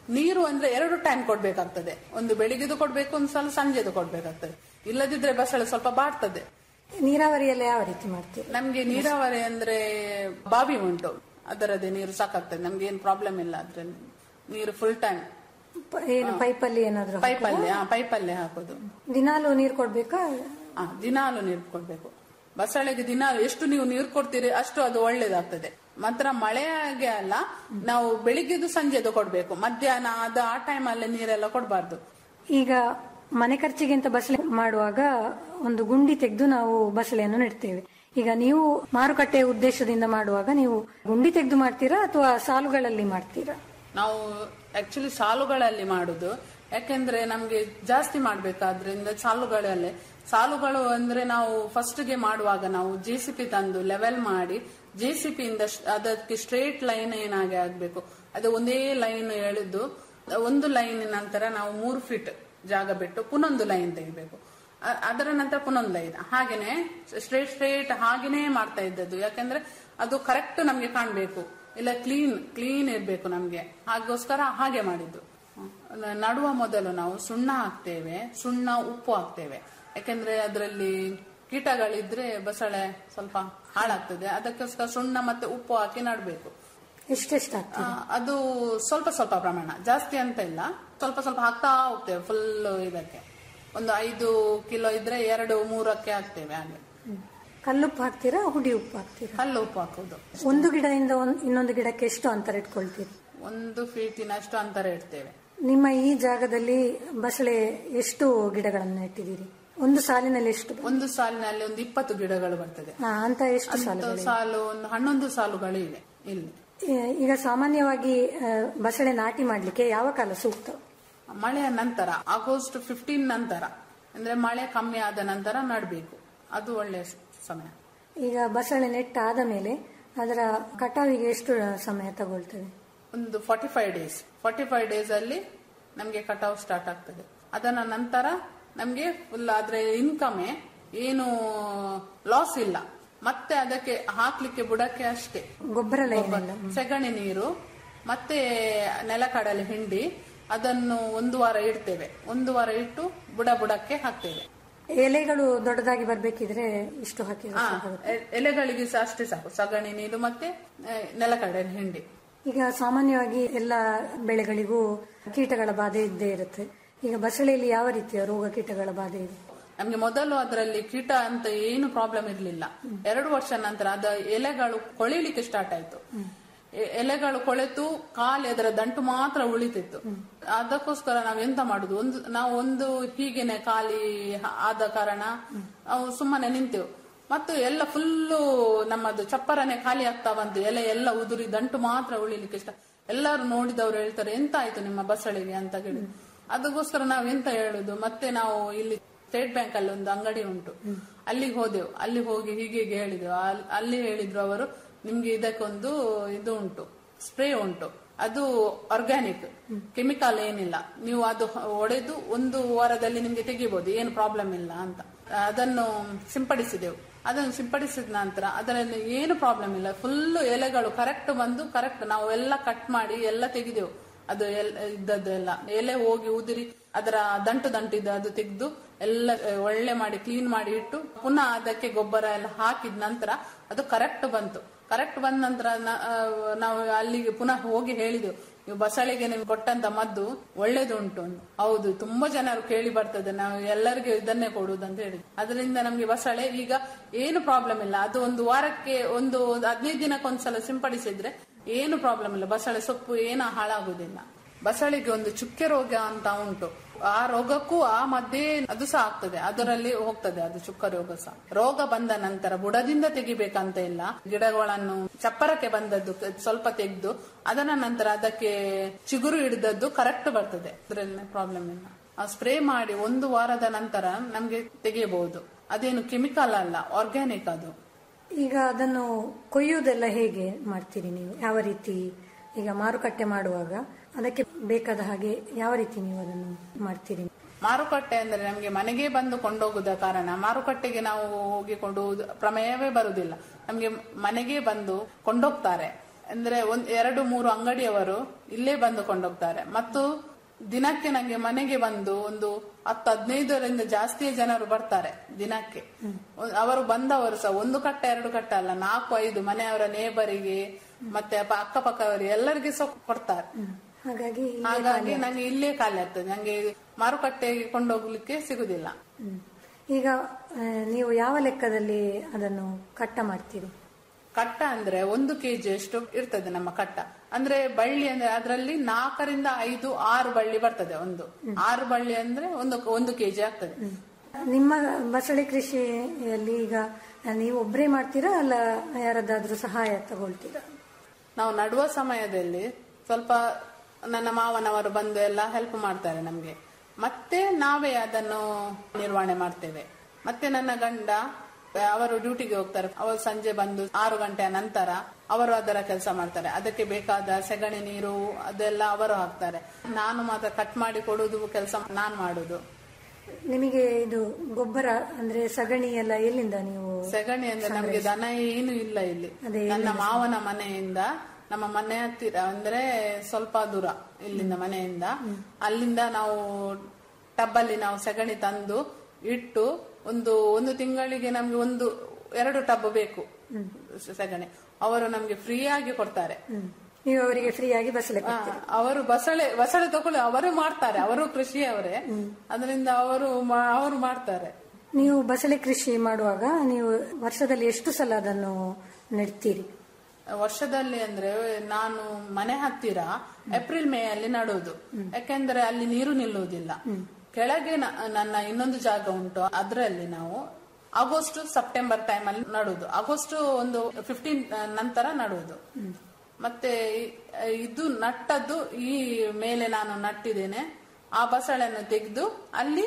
ನೀರು ಅಂದ್ರೆ ಎರಡು ಟೈಮ್ ಕೊಡ್ಬೇಕಾಗ್ತದೆ ಒಂದು ಬೆಳಿಗ್ಗೆದು ಕೊಡ್ಬೇಕು ಒಂದು ಸಲ ಸಂಜೆದು ಕೊಡ್ಬೇಕಾಗ್ತದೆ ಇಲ್ಲದಿದ್ರೆ ಬಸಳೆ ಸ್ವಲ್ಪ ಬಾಡ್ತದೆ ನೀರಾವರಿಯಲ್ಲಿ ಯಾವ ರೀತಿ ಮಾಡ್ತೀರಿ ನಮ್ಗೆ ನೀರಾವರಿ ಅಂದ್ರೆ ಬಾವಿ ಉಂಟು ಅದರದ್ದೇ ನೀರು ಸಾಕಾಗ್ತದೆ ನಮ್ಗೆ ಏನ್ ಪ್ರಾಬ್ಲಮ್ ಇಲ್ಲ ಅದ್ರಲ್ಲಿ ನೀರು ಫುಲ್ ಟೈಮ್ ಪ- ಏನು ಪೈಪಲ್ಲಿ ಏನಾದ್ರು ಪೈಪಲ್ಲೇ ಹಾ ಪೈಪಲ್ಲೇ ಹಾಕೋದು ದಿನಾಲು ನೀರು ಕೊಡ್ಬೇಕಾ ಆ, ದಿನಾಲು ನೀರು ಕೊಡ್ಬೇಕು ಬಸಳೆಗೆ ದಿನಾಲು ಎಷ್ಟು ನೀವು ನೀರು ಕೊಡ್ತೀರಿ ಅಷ್ಟು ಅದು ಒಳ್ಳೇದಾಗ್ತದೆ ಮಾತ್ರ ಮಳೆಗೆ ಅಲ್ಲ ನಾವು ಬೆಳಿಗ್ಗೆದು ಸಂಜೆದು ಕೊಡ್ಬೇಕು ಮಧ್ಯಾಹ್ನ ಅದು ಆ ಟೈಮ್ ಅಲ್ಲಿ ನೀರೆಲ್ಲ ಕೊಡಬಾರ್ದು ಈಗ ಮನೆ ಖರ್ಚಿಗೆ ಅಂತ ಬಸಳೆ ಮಾಡುವಾಗ ಒಂದು ಗುಂಡಿ ತೆಗೆದು ನಾವು ಬಸಳೆಯನ್ನು ನೆಡ್ತೇವೆ ಈಗ ನೀವು ಮಾರುಕಟ್ಟೆ ಉದ್ದೇಶದಿಂದ ಮಾಡುವಾಗ ನೀವು ಗುಂಡಿ ತೆಗೆದು ಮಾಡ್ತೀರಾ ಅಥವಾ ಸಾಲುಗಳಲ್ಲಿ ಮಾಡ್ತೀರಾ ನಾವು ಆಕ್ಚುಲಿ ಸಾಲುಗಳಲ್ಲಿ ಮಾಡುದು ಯಾಕೆಂದ್ರೆ ನಮ್ಗೆ ಜಾಸ್ತಿ ಮಾಡ್ಬೇಕಾದ್ರಿಂದ ಸಾಲುಗಳಲ್ಲೇ ಸಾಲುಗಳು ಅಂದ್ರೆ ನಾವು ಫಸ್ಟ್ ಗೆ ಮಾಡುವಾಗ ನಾವು ಜೆ ಸಿ ಪಿ ತಂದು ಲೆವೆಲ್ ಮಾಡಿ ಜೆ ಸಿ ಪಿ ಇಂದ ಶ- ಅದಕ್ಕೆ ಸ್ಟ್ರೇಟ್ ಲೈನ್ ಏನಾಗಿ ಆಗ್ಬೇಕು ಅದು ಒಂದೇ ಲೈನ್ ಎಳೆದು ಒಂದು ಲೈನ್ ನಂತರ ನಾವು ಮೂರು ಫೀಟ್ ಜಾಗ ಬಿಟ್ಟು ಪುನೊಂದು ಲೈನ್ ತೆಗಿಬೇಕು ಅ- ಅದರ ನಂತರ ಪುನೊಂದು ಲೈನ್ ಹಾಗೇನೆ ಸ್ಟ್ರೇಟ್ ಸ್ಟ್ರೇಟ್ ಹಾಗೇನೆ ಮಾಡ್ತಾ ಇದ್ದದ್ದು ಯಾಕಂದ್ರೆ ಅದು ಕರೆಕ್ಟ್ ನಮ್ಗೆ ಕಾಣ್ಬೇಕು ಇಲ್ಲ ಕ್ಲೀನ್ ಕ್ಲೀನ್ ಇರ್ಬೇಕು ನಮ್ಗೆ ಹಾಗೋಸ್ಕರ ಹಾಗೆ ಮಾಡಿದ್ದು ನ- ನಡುವ ಮೊದಲು ನಾವು ಸುಣ್ಣ ಹಾಕ್ತೇವೆ ಸುಣ್ಣ ಉಪ್ಪು ಹಾಕ್ತೇವೆ ಯಾಕಂದ್ರೆ ಅದರಲ್ಲಿ ಕೀಟಗಳಿದ್ರೆ ಬಸಳೆ ಸ್ವಲ್ಪ ಹಾಳಾಗ್ತದೆ ಅದಕ್ಕೋಸ್ಕರ ಸುಣ್ಣ ಮತ್ತೆ ಉಪ್ಪು ಹಾಕಿ ನಡ್ಬೇಕು ಎಷ್ಟೆಷ್ಟು ಆ, ಆಗ್ತದೆ ಅದು ಸ್ವಲ್ಪ ಸ್ವಲ್ಪ ಪ್ರಮಾಣ ಜಾಸ್ತಿ ಅಂತ ಇಲ್ಲ ಸ್ವಲ್ಪ ಸ್ವಲ್ಪ ಹಾಕ್ತಾ ಹೋಗ್ತೇವೆ ಫುಲ್ ಇದಕ್ಕೆ ಒಂದು ಐದು ಕಿಲೋ ಇದ್ರೆ ಎರಡು ಮೂರಕ್ಕೆ ಹಾಕ್ತೇವೆ ಹಾಗೆ ಕಲ್ಲುಪ್ಪು ಹಾಕ್ತೀರಾ ಹುಡಿ ಉಪ್ಪು ಹಾಕ್ತೀರಾ ಕಲ್ಲು ಉಪ್ಪು ಹಾಕೋದು ಒಂದು ಗಿಡದಿಂದ ಒಂದ್- ಇನ್ನೊಂದು ಗಿಡಕ್ಕೆ ಎಷ್ಟು ಅಂತರ ಇಟ್ಕೊಳ್ತೀರಿ ಒಂದು ಫೀಟಿನಷ್ಟು ಅಂತರ ಇಡ್ತೇವೆ ನಿಮ್ಮ ಈ ಜಾಗದಲ್ಲಿ ಬಸಳೆ ಎಷ್ಟು ಗಿಡಗಳನ್ನು ನೆಟ್ಟಿದ್ದೀರಿ ಒಂದು ಸಾಲಿನಲ್ಲಿ ಎಷ್ಟು ಬ- ಒಂದು ಸಾಲಿನಲ್ಲಿ ಒಂದು ಇಪ್ಪತ್ತು ಗಿಡಗಳು ಬರ್ತದೆ ಹಾ, ಅಂತ ಎಷ್ಟು ಅಂತ ಸಾಲುಗಳು ಸಾಲು ಒಂದು ಹನ್ನೊಂದು ಸಾಲುಗಳು ಇವೆ ಇಲ್ಲಿ ಈ- ಈಗ ಸಾಮಾನ್ಯವಾಗಿ ಆ, ಬಸಳೆ ನಾಟಿ ಮಾಡ್ಲಿಕ್ಕೆ ಯಾವ ಕಾಲ ಸೂಕ್ತ ಮಳೆಯ ನಂತರ ಆಗಸ್ಟ್ ಫಿಫ್ಟೀನ್ ನಂತರ ಅಂದ್ರೆ ಮಳೆ ಕಮ್ಮಿ ಆದ ನಂತರ ನಡಬೇಕು ಅದು ಒಳ್ಳೆಯ ಸ- ಸಮಯ ಈಗ ಬಸಳೆ ನೆಟ್ಟಾದ ಮೇಲೆ ಅದರ ಕಟಾವಿಗೆ ಎಷ್ಟು ಸಮಯ ತಗೊಳ್ತದೆ ಒಂದು forty five days forty five days ಅಲ್ಲಿ ನಮ್ಗೆ ಕಟಾವ್ ಸ್ಟಾರ್ಟ್ ಆಗ್ತದೆ ಅದನ್ನ ನಂತರ ನಮ್ಗೆ ಫುಲ್ ಆದ್ರೆ ಇನ್ಕಮೆ ಏನು ಲಾಸ್ ಇಲ್ಲ ಮತ್ತೆ ಅದಕ್ಕೆ ಹಾಕ್ಲಿಕ್ಕೆ ಬುಡಕ್ಕೆ ಅಷ್ಟೇ ಗೊಬ್ಬರ ಎಲ್ಲ ಗೊಬ್ಬರ, ಏನಿಲ್ಲ ಸೆಗಣಿ ನೀರು ಮತ್ತೆ ನೆಲಕಡಲೆ ಹಿಂಡಿ ಅದನ್ನು ಒಂದು ವಾರ ಇಡ್ತೇವೆ ಒಂದು ವಾರ ಇಟ್ಟು ಬುಡ ಬುಡಕ್ಕೆ ಹಾಕ್ತೇವೆ ಎಲೆಗಳು ದೊಡ್ಡದಾಗಿ ಬರ್ಬೇಕಿದ್ರೆ ಇಷ್ಟು ಹಾಕಿದ್ರೆ ಆ, ಸಾಕಾಗುತ್ತೆ. ಎ- ಎಲೆಗಳಿಗೆ ಸಹ ಅಷ್ಟೇ ಸಾಕು ಸಗಣಿ ನೀರು ಮತ್ತೆ ಆ, ನೆಲಕಡಲೆ ಹಿಂಡಿ ಈಗ ಸಾಮಾನ್ಯವಾಗಿ ಎಲ್ಲ ಬೆಳೆಗಳಿಗೂ ಕೀಟಗಳ ಬಾಧೆ ಇದ್ದೇ ಇರುತ್ತೆ ಈಗ ಬಸಳೆಯಲ್ಲಿ ಯಾವ ರೀತಿಯ ರೋಗ ಕೀಟಗಳ ಬಾಧೆ ಇದೆ ನಮ್ಗೆ ಮೊದಲು ಅದರಲ್ಲಿ ಕೀಟ ಅಂತ ಏನು ಪ್ರಾಬ್ಲಮ್ ಇರ್ಲಿಲ್ಲ ಎರಡು ವರ್ಷ ನಂತರ ಅದ ಎಲೆಗಳು ಕೊಳಿಲಿಕ್ಕೆ ಸ್ಟಾರ್ಟ್ ಆಯ್ತು ಎ- ಎಲೆಗಳು ಕೊಳೆತು ಖಾಲಿ ಅದರ ದಂಟು ಮಾತ್ರ ಉಳಿತಿತ್ತು ಅದಕ್ಕೋಸ್ಕರ ನಾವ್ ಎಂತ ಮಾಡುದು ಒಂದು ನಾವು ಒಂದು ಹೀಗೇನೆ ಖಾಲಿ ಹ- ಆದ ಕಾರಣ ನಾವು ಸುಮ್ಮನೆ ನಿಂತೆವು ಮತ್ತು ಎಲ್ಲ ಫುಲ್ಲು ನಮ್ಮದು ಚಪ್ಪರನೆ ಖಾಲಿ ಆಗ್ತಾ ಬಂತು ಎಲೆ ಎಲ್ಲ ಉದುರಿ ದಂಟು ಮಾತ್ರ ಉಳಿಲಿಕ್ಕೆ ಇಷ್ಟ ಎಲ್ಲರೂ ನೋಡಿದವರು ಹೇಳ್ತಾರೆ ಎಂತ ಆಯ್ತು ನಿಮ್ಮ ಬಸಳೆಗೆ ಅಂತ ಹೇಳಿ ಅದಕ್ಕೋಸ್ಕರ ನಾವು ಎಂತ ಹೇಳುದು ಮತ್ತೆ ನಾವು ಇಲ್ಲಿ ಸ್ಟೇಟ್ ಬ್ಯಾಂಕ್ ಅಲ್ಲಿ ಒಂದು ಅಂಗಡಿ ಉಂಟು ಅಲ್ಲಿಗೆ ಹೋದೆವು ಅಲ್ಲಿ ಹೋಗಿ ಹೀಗೆ ಹೀಗೆ ಹೇಳಿದೆವು ಅಲ್- ಅಲ್ಲಿ ಹೇಳಿದ್ರು ಅವರು ನಿಮ್ಗೆ ಇದಕ್ಕೊಂದು ಇದು ಉಂಟು ಸ್ಪ್ರೇ ಉಂಟು ಅದು ಆರ್ಗ್ಯಾನಿಕ್ ಕೆಮಿಕಲ್ ಏನಿಲ್ಲ ನೀವು ಅದು ಒಡೆದು ಒಂದು ವಾರದಲ್ಲಿ ನಿಮ್ಗೆ ತೆಗಿಬಹುದು ಏನು ಪ್ರಾಬ್ಲಮ್ ಇಲ್ಲ ಅಂತ ಅದನ್ನು ಸಿಂಪಡಿಸಿದೆವು ಅದನ್ನು ಸಿಂಪಡಿಸಿದ ನಂತರ ಅದರಲ್ಲಿ ಏನು ಪ್ರಾಬ್ಲಮ್ ಇಲ್ಲ ಫುಲ್ ಎಲೆಗಳು ಕರೆಕ್ಟ್ ಬಂದು ಕರೆಕ್ಟ್ ನಾವು ಎಲ್ಲ ಕಟ್ ಮಾಡಿ ಎಲ್ಲ ತೆಗೆದೆವು ಅದು ಎಲ್- ಇದ್ದದ್ದು ಎಲ್ಲ ಎಲೆ ಹೋಗಿ ಉದುರಿ ಅದರ ದಂಟು ದಂಟಿದ್ದು ಅದು ತೆಗೆದು ಎಲ್ಲ ಆ, ಒಳ್ಳೆ ಮಾಡಿ ಕ್ಲೀನ್ ಮಾಡಿ ಇಟ್ಟು ಪುನಃ ಅದಕ್ಕೆ ಗೊಬ್ಬರ ಎಲ್ಲ ಹಾಕಿದ ನಂತರ ಅದು ಕರೆಕ್ಟ್ ಬಂತು ಕರೆಕ್ಟ್ ಬಂದ ನಂತರ ನ- ಆ, ನಾವು ಅಲ್ಲಿಗೆ ಪುನಃ ಹೋಗಿ ಹೇಳಿದೆವು ನೀವು ಬಸಳೆಗೆ ನಿಮ್ಗೆ ಕೊಟ್ಟಂತ ಮದ್ದು ಒಳ್ಳೇದುಂಟು ಅಂತ ಹೌದು ತುಂಬಾ ಜನರು ಕೇಳಿ ಬರ್ತದೆ ನಾವು ಎಲ್ಲರಿಗೂ ಇದನ್ನೇ ಕೊಡುದು ಅಂತ ಹೇಳಿ ಅದರಿಂದ ನಮ್ಗೆ ಬಸಳೆ ಈಗ ಏನು ಪ್ರಾಬ್ಲಮ್ ಇಲ್ಲ ಅದು ಒಂದು ವಾರಕ್ಕೆ ಒಂದು ಹದಿನೈದು ದಿನಕ್ಕೊಂದ್ಸಲ ಸಿಂಪಡಿಸಿದ್ರೆ ಏನು ಪ್ರಾಬ್ಲಮ್ ಇಲ್ಲ ಬಸಳೆ ಸೊಪ್ಪು ಏನು ಹಾಳಾಗುದಿಲ್ಲ ಬಸಳೆಗೆ ಒಂದು ಚುಕ್ಕೆ ರೋಗ ಅಂತ ಉಂಟು ಆ ರೋಗಕ್ಕೂ ಆ ಮಧ್ಯೆ ಅದು ಸಹ ಆಗ್ತದೆ ಅದರಲ್ಲಿ ಹೋಗ್ತದೆ ಅದು ಚುಕ್ಕ ರೋಗ ಸಹ ರೋಗ ಬಂದ ನಂತರ ಬುಡದಿಂದ ತೆಗಿಬೇಕಂತ ಇಲ್ಲ ಗಿಡಗಳನ್ನು ಚಪ್ಪರಕ್ಕೆ ಬಂದದ್ದು ಕ- ಸ್ವಲ್ಪ ತೆಗೆದು ಅದರ ನಂತರ ಅದಕ್ಕೆ ಚಿಗುರು ಹಿಡಿದದ್ದು ಕರೆಕ್ಟ್ ಬರ್ತದೆ ಅದ್ರಲ್ಲಿ ಪ್ರಾಬ್ಲಮ್ ಇಲ್ಲ ಆ ಸ್ಪ್ರೇ ಮಾಡಿ ಒಂದು ವಾರದ ನಂತರ ನಮ್ಗೆ ತೆಗೆಯಬಹುದು ಅದೇನು ಕೆಮಿಕಲ್ ಅಲ್ಲ ಆರ್ಗ್ಯಾನಿಕ್ ಅದು ಈಗ ಅದನ್ನು ಕೊಯ್ಯುವುದೆಲ್ಲ ಹೇಗೆ ಮಾಡ್ತೀರಿ ನೀವು ಯಾವ ರೀತಿ ಈಗ ಮಾರುಕಟ್ಟೆ ಮಾಡುವಾಗ ಅದಕ್ಕೆ ಬೇಕಾದ ಹಾಗೆ ಯಾವ ರೀತಿ ನೀವು ಅದನ್ನು ಮಾಡ್ತೀರಿ ಮಾರುಕಟ್ಟೆ ಅಂದ್ರೆ ನಮ್ಗೆ ಮನೆಗೆ ಬಂದು ಕೊಂಡೋಗುದ ಕಾರಣ ಮಾರುಕಟ್ಟೆಗೆ ನಾವು ಹೋಗಿ ಕೊಂಡು ಪ್ರಮೇಯವೇ ಬರುವುದಿಲ್ಲ ನಮ್ಗೆ ಮನೆಗೆ ಬಂದು ಕೊಂಡೋಗ್ತಾರೆ ಅಂದ್ರೆ ಒಂದ್ ಎರಡು ಮೂರು ಅಂಗಡಿಯವರು ಇಲ್ಲೇ ಬಂದು ಕೊಂಡೋಗ್ತಾರೆ ಮತ್ತು ದಿನಕ್ಕೆ ನಂಗೆ ಮನೆಗೆ ಬಂದು ಒಂದು ಹತ್ತು ಹದಿನೈದರಿಂದ ಜಾಸ್ತಿ ಜನರು ಬರ್ತಾರೆ ದಿನಕ್ಕೆ ಒಂದ್- ಅವರು ಬಂದವರು ಸಹ ಒಂದು ಕಟ್ಟ ಎರಡು ಕಟ್ಟ ಅಲ್ಲ ನಾಲ್ಕು ಐದು ಮನೆಯವರ ನೇಬರಿಗೆ ಮತ್ತೆ ಪ- ಅಕ್ಕಪಕ್ಕವರಿಗೆ ಎಲ್ಲರಿಗೆ ಸಹ ಕೊಡ್ತಾರೆ ಹಾಗಾಗಿ ಇಲ್ಲಿ ಹಾಗಾಗಿ ನಂಗೆ ಇಲ್ಲೇ ಖಾಲಿ ಆಗ್ತದೆ ನಂಗೆ ಮಾರುಕಟ್ಟೆಗೆ ಕೊಂಡೋಗ್ಲಿಕ್ಕೆ ಸಿಗುದಿಲ್ಲ ಹ್ಮ್. ಈಗ ಆ, ನೀವು ಯಾವ ಲೆಕ್ಕದಲ್ಲಿ ಅದನ್ನು ಕಟ್ಟ ಮಾಡ್ತೀರಿ ಕಟ್ಟ ಅಂದ್ರೆ ಒಂದು ಕೆಜಿ ಅಷ್ಟು ಇರ್ತದೆ ನಮ್ಮ ಕಟ್ಟ ಅಂದ್ರೆ ಬಳ್ಳಿ ಅಂದ್ರೆ ಅದರಲ್ಲಿ ನಾಲ್ಕರಿಂದ ಐದು ಆರು ಬಳ್ಳಿ ಬರ್ತದೆ ಒಂದು ಆರು ಬಳ್ಳಿ ಅಂದ್ರೆ ಒಂದು ಒಂದು ಕೆಜಿ ಆಗ್ತದೆ ನಿಮ್ಮ ಬಸಳೆ ಕೃಷಿಯಲ್ಲಿ ಈಗ ನೀವು ಒಬ್ಬರೇ ಮಾಡ್ತೀರಾ ಅಲ್ಲ ಯಾರದ್ದಾದ್ರೂ ಸಹಾಯ ತಗೊಳ್ತೀರಾ ನಾವು ನಡುವ ಸಮಯದಲ್ಲಿ ಸ್ವಲ್ಪ ನನ್ನ ಮಾವನವರು ಬಂದು ಎಲ್ಲ ಹೆಲ್ಪ್ ಮಾಡ್ತಾರೆ ನಮ್ಗೆ ಮತ್ತೆ ನಾವೇ ಅದನ್ನು ನಿರ್ವಹಣೆ ಮಾಡ್ತೇವೆ ಮತ್ತೆ ನನ್ನ ಗಂಡ ಅವರು ಡ್ಯೂಟಿಗೆ ಹೋಗ್ತಾರೆ ಅವರು ಸಂಜೆ ಬಂದು ಆರು ಗಂಟೆಯ ನಂತರ ಅವರು ಅದರ ಕೆಲಸ ಮಾಡ್ತಾರೆ ಅದಕ್ಕೆ ಬೇಕಾದ ಸೆಗಣಿ ನೀರು ಅದೆಲ್ಲ ಅವರು ಹಾಕ್ತಾರೆ ನಾನು ಮಾತ್ರ ಕಟ್ ಮಾಡಿ ಕೊಡುವುದು ಕೆಲಸ ನಾನು ಮಾಡುದು ನಿಮಗೆ ಇದು ಗೊಬ್ಬರ ಅಂದ್ರೆ ಸಗಣಿ ಎಲ್ಲ ಎಲ್ಲಿಂದ ನೀವು ಸೆಗಣಿ ಅಂದ್ರೆ ನಮ್ಗೆ ದನ ಏನು ಇಲ್ಲ ಇಲ್ಲಿ ಅದೇ ನನ್ನ ಮಾವನ ಮನೆಯಿಂದ ನಮ್ಮ ಮನೆ ಹತ್ತಿರ ಅಂದ್ರೆ ಸ್ವಲ್ಪ ದೂರ ಇಲ್ಲಿಂದ ಮನೆಯಿಂದ ಅಲ್ಲಿಂದ ನಾವು ಟಬ್ಬಲ್ಲಿ ನಾವು ಸೆಗಣಿ ತಂದು ಇಟ್ಟು ಒಂದು ಒಂದು ತಿಂಗಳಿಗೆ ನಮ್ಗೆ ಒಂದು ಎರಡು ಟಬ್ ಬೇಕು ಸೆಗಣಿ ಅವರು ನಮ್ಗೆ ಫ್ರೀ ಆಗಿ ಕೊಡ್ತಾರೆ ನೀವು ಅವರಿಗೆ ಫ್ರೀ ಆಗಿ ಬಸಳೆ ಆ, ಅವರು ಬಸಳೆ ಬಸಳೆ ತಗೊಳ್ಳಿ ಅವರು ಮಾಡ್ತಾರೆ ಅವರು ಕೃಷಿಯವರೇ ಅದರಿಂದ ಅವರು ಮಾ- ಅವರು ಮಾಡ್ತಾರೆ ನೀವು ಬಸಳೆ ಕೃಷಿ ಮಾಡುವಾಗ ನೀವು ವರ್ಷದಲ್ಲಿ ಎಷ್ಟು ಸಲ ಅದನ್ನು ನೆಡ್ತೀರಿ ವರ್ಷದಲ್ಲಿ ಅಂದ್ರೆ ನಾನು ಮನೆ ಹತ್ತಿರ ಏಪ್ರಿಲ್ ಮೇ ಅಲ್ಲಿ ನಡುವುದು ಯಾಕೆಂದ್ರೆ ಅಲ್ಲಿ ನೀರು ನಿಲ್ಲುವುದಿಲ್ಲ ಕೆಳಗೆ ನ- ನನ್ನ ಇನ್ನೊಂದು ಜಾಗ ಉಂಟು ಅದರಲ್ಲಿ ನಾವು ಆಗಸ್ಟ್ ಸೆಪ್ಟೆಂಬರ್ ಟೈಮ್ ಅಲ್ಲಿ ನಡುವುದು ಆಗಸ್ಟ್ ಒಂದು ಫಿಫ್ಟೀನ್ ನಂತರ ನಡುವುದು ಮತ್ತೆ ಈ- ಇದು ನಟ್ಟದ್ದು ಈ ಮೇಲೆ ನಾನು ನಟ್ಟಿದ್ದೇನೆ ಆ ಬಸಳೆಯನ್ನು ತೆಗೆದು ಅಲ್ಲಿ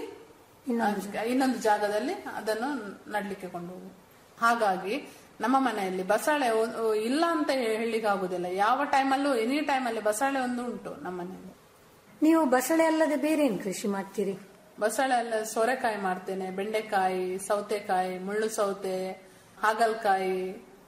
ಇನ್ನೊಂದು ಜಾಗದಲ್ಲಿ ಅದನ್ನು ನಡ್ಲಿಕ್ಕೆ ಕೊಂಡು ಹೋಗುದು ಹಾಗಾಗಿ ನಮ್ಮ ಮನೆಯಲ್ಲಿ ಬಸಳೆ ಒ- ಇಲ್ಲ ಅಂತ ಹೇಳಲಿಕ್ಕೆ ಆಗುದಿಲ್ಲ ಯಾವ ಟೈಮಲ್ಲೂ ಎನಿ ಟೈಮಲ್ಲಿ ಬಸಳೆ ಒಂದು ಉಂಟು ನಮ್ಮ ಮನೆಯಲ್ಲಿ ನೀವು ಬಸಳೆ ಅಲ್ಲದೆ ಬೇರೆ ಏನು ಕೃಷಿ ಮಾಡ್ತೀರಿ ಬಸಳೆ ಎಲ್ಲ ಸೋರೆಕಾಯಿ ಮಾಡ್ತೇನೆ ಬೆಂಡೆಕಾಯಿ ಸೌತೆಕಾಯಿ ಮುಳ್ಳು ಸೌತೆ ಹಾಗಲ್ಕಾಯಿ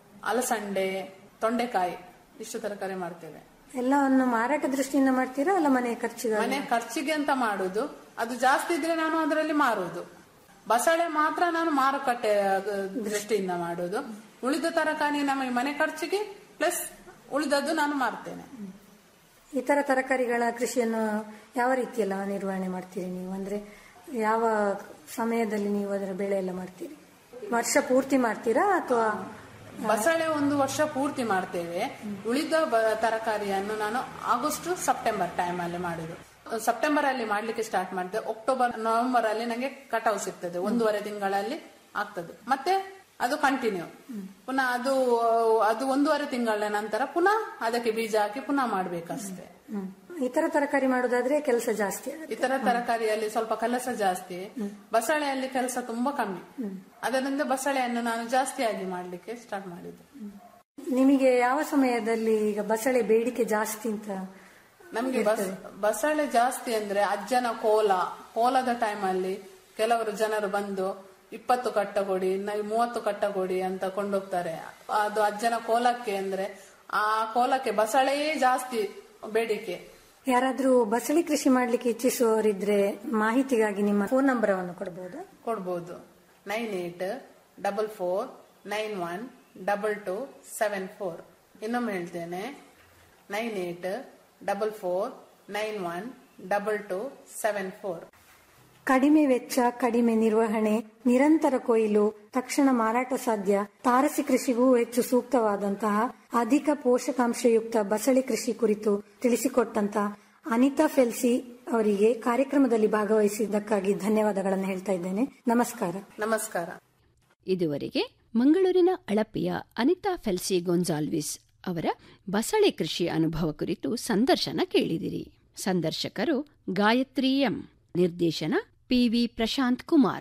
ಅಲಸಂಡೆ ತೊಂಡೆಕಾಯಿ ಇಷ್ಟು ತರಕಾರಿ ಮಾಡ್ತೇವೆ ಎಲ್ಲವನ್ನು ಮಾರಾಟ ದೃಷ್ಟಿಯಿಂದ ಮಾಡ್ತೀರಾ ಅಲ್ಲ ಮನೆ ಖರ್ಚಿಗೆ ಮನೆ ಖರ್ಚಿಗೆ ಅಂತ ಮಾಡುದು ಅದು ಜಾಸ್ತಿ ಇದ್ರೆ ನಾನು ಅದರಲ್ಲಿ ಮಾರುದು ಬಸಳೆ ಮಾತ್ರ ನಾನು ಮಾರುಕಟ್ಟೆ ಅಹ್, ದೃಷ್ಟಿಯಿಂದ ಮಾಡುದು ಉಳಿದ ತರಕಾರಿ ನಮ್ಮ ಮನೆ ಖರ್ಚಿಗೆ ಪ್ಲಸ್ ಉಳಿದದ್ದು ನಾನು ಮಾರ್ತೇನೆ ಇತರ ತರಕಾರಿಗಳ ಕೃಷಿಯನ್ನು ಯಾವ ರೀತಿಯೆಲ್ಲ ನಿರ್ವಹಣೆ ಮಾಡ್ತೀರಿ ನೀವು ಅಂದ್ರೆ ಯಾವ ಸಮಯದಲ್ಲಿ ನೀವು ಅದರ ಬೆಳೆ ಎಲ್ಲ ಮಾಡ್ತೀರಿ ವರ್ಷ ಪೂರ್ತಿ ಮಾಡ್ತೀರಾ ಅಥವಾ ಬಸಳೆ ಒಂದು ವರ್ಷ ಪೂರ್ತಿ ಮಾಡ್ತೇವೆ ಉಳಿದ ಬ- ತರಕಾರಿಯನ್ನು ನಾನು ಆಗಸ್ಟ್ ಸೆಪ್ಟೆಂಬರ್ ಟೈಮ್ ಅಲ್ಲಿ ಮಾಡುದು ಸೆಪ್ಟೆಂಬರ್ ಅಲ್ಲಿ ಮಾಡ್ಲಿಕ್ಕೆ ಸ್ಟಾರ್ಟ್ ಮಾಡಿದೆ ಅಕ್ಟೋಬರ್ ನವೆಂಬರ್ ಅಲ್ಲಿ ನಂಗೆ ಕಟಾವು ಸಿಗ್ತದೆ ಒಂದೂವರೆ ತಿಂಗಳಲ್ಲಿ ಆಗ್ತದೆ ಮತ್ತೆ ಅದು ಕಂಟಿನ್ಯೂ ಪುನಃ ಅದು ಅದು ಒಂದೂವರೆ ತಿಂಗಳ ನಂತರ ಪುನಃ ಅದಕ್ಕೆ ಬೀಜ ಹಾಕಿ ಪುನಃ ಮಾಡ್ಬೇಕಷ್ಟೇ ಹ್ಮ್. ಇತರ ತರಕಾರಿ ಮಾಡೋದಾದ್ರೆ ಕೆಲಸ ಜಾಸ್ತಿ ಆಗುತ್ತೆ ಇತರ ತರಕಾರಿಯಲ್ಲಿ ಸ್ವಲ್ಪ ಕೆಲಸ ಜಾಸ್ತಿ ಬಸಳೆಯಲ್ಲಿ ಕೆಲಸ ತುಂಬಾ ಕಮ್ಮಿ ಅದರಿಂದ ಬಸಳೆಯನ್ನು ನಾನು ಜಾಸ್ತಿಯಾಗಿ ಮಾಡ್ಲಿಕ್ಕೆ ಸ್ಟಾರ್ಟ್ ಮಾಡಿದ್ದು ನಿಮಗೆ ಯಾವ ಸಮಯದಲ್ಲಿ ಈಗ ಬಸಳೆ ಬೇಡಿಕೆ ಜಾಸ್ತಿ ಅಂತ ನಮ್ಗೆ ಬಸ್ ಬಸಳೆ ಜಾಸ್ತಿ ಅಂದ್ರೆ ಅಜ್ಜನ ಕೋಲ ಕೋಲದ ಟೈಮಲ್ಲಿ ಕೆಲವರು ಜನರು ಬಂದು ಇಪ್ಪತ್ತು ಕಟ್ಟ ಕೊಡಿ ನ- ಮೂವತ್ತು ಕಟ್ಟ ಕೊಡಿ ಅಂತ ಕೊಂಡೋಗ್ತಾರೆ ಅದು ಅಜ್ಜನ ಕೋಲಕ್ಕೆ ಅಂದ್ರೆ ಆ ಕೋಲಕ್ಕೆ ಬಸಳೆಯೇ ಜಾಸ್ತಿ ಬೇಡಿಕೆ ಯಾರಾದ್ರೂ ಬಸಳೆ ಕೃಷಿ ಮಾಡ್ಲಿಕ್ಕೆ ಇಚ್ಛಿಸುವವರಿದ್ರೆ ಮಾಹಿತಿಗಾಗಿ ನಿಮ್ಮ ಫೋನ್ ನಂಬರ್ ಅನ್ನು ಕೊಡಬಹುದಾ ಕೊಡ್ಬೋದು nine eight double four nine one double two seven four ಇನ್ನೊಮ್ಮೆ ಹೇಳ್ತೇನೆ nine eight double four nine one double two seven four ಕಡಿಮೆ ವೆಚ್ಚ ಕಡಿಮೆ ನಿರ್ವಹಣೆ ನಿರಂತರ ಕೊಯ್ಲು ತಕ್ಷಣ ಮಾರಾಟ ಸಾಧ್ಯ ತಾರಸಿ ಕೃಷಿಗೂ ಹೆಚ್ಚು ಸೂಕ್ತವಾದಂತಹ ಅಧಿಕ ಪೋಷಕಾಂಶಯುಕ್ತ ಬಸಳೆ ಕೃಷಿ ಕುರಿತು ತಿಳಿಸಿಕೊಟ್ಟಂತಹ ಅನಿತಾ ಫೆಲ್ಸಿ ಅವರಿಗೆ ಕಾರ್ಯಕ್ರಮದಲ್ಲಿ ಭಾಗವಹಿಸಿದ್ದಕ್ಕಾಗಿ ಧನ್ಯವಾದಗಳನ್ನು ಹೇಳ್ತಾ ಇದ್ದೇನೆ ನಮಸ್ಕಾರ ನಮಸ್ಕಾರ ಇದುವರೆಗೆ ಮಂಗಳೂರಿನ ಅಳಪಿಯ ಅನಿತಾ ಫೆಲ್ಸಿ ಗೊಂಜಾಲ್ವಿಸ್ ಅವರ ಬಸಳೆ ಕೃಷಿ ಅನುಭವ ಕುರಿತು ಸಂದರ್ಶನ ಕೇಳಿದಿರಿ ಸಂದರ್ಶಕರು ಗಾಯತ್ರಿ ಎಂ ನಿರ್ದೇಶನ ಪಿವಿ ಪ್ರಶಾಂತ್ ಕುಮಾರ್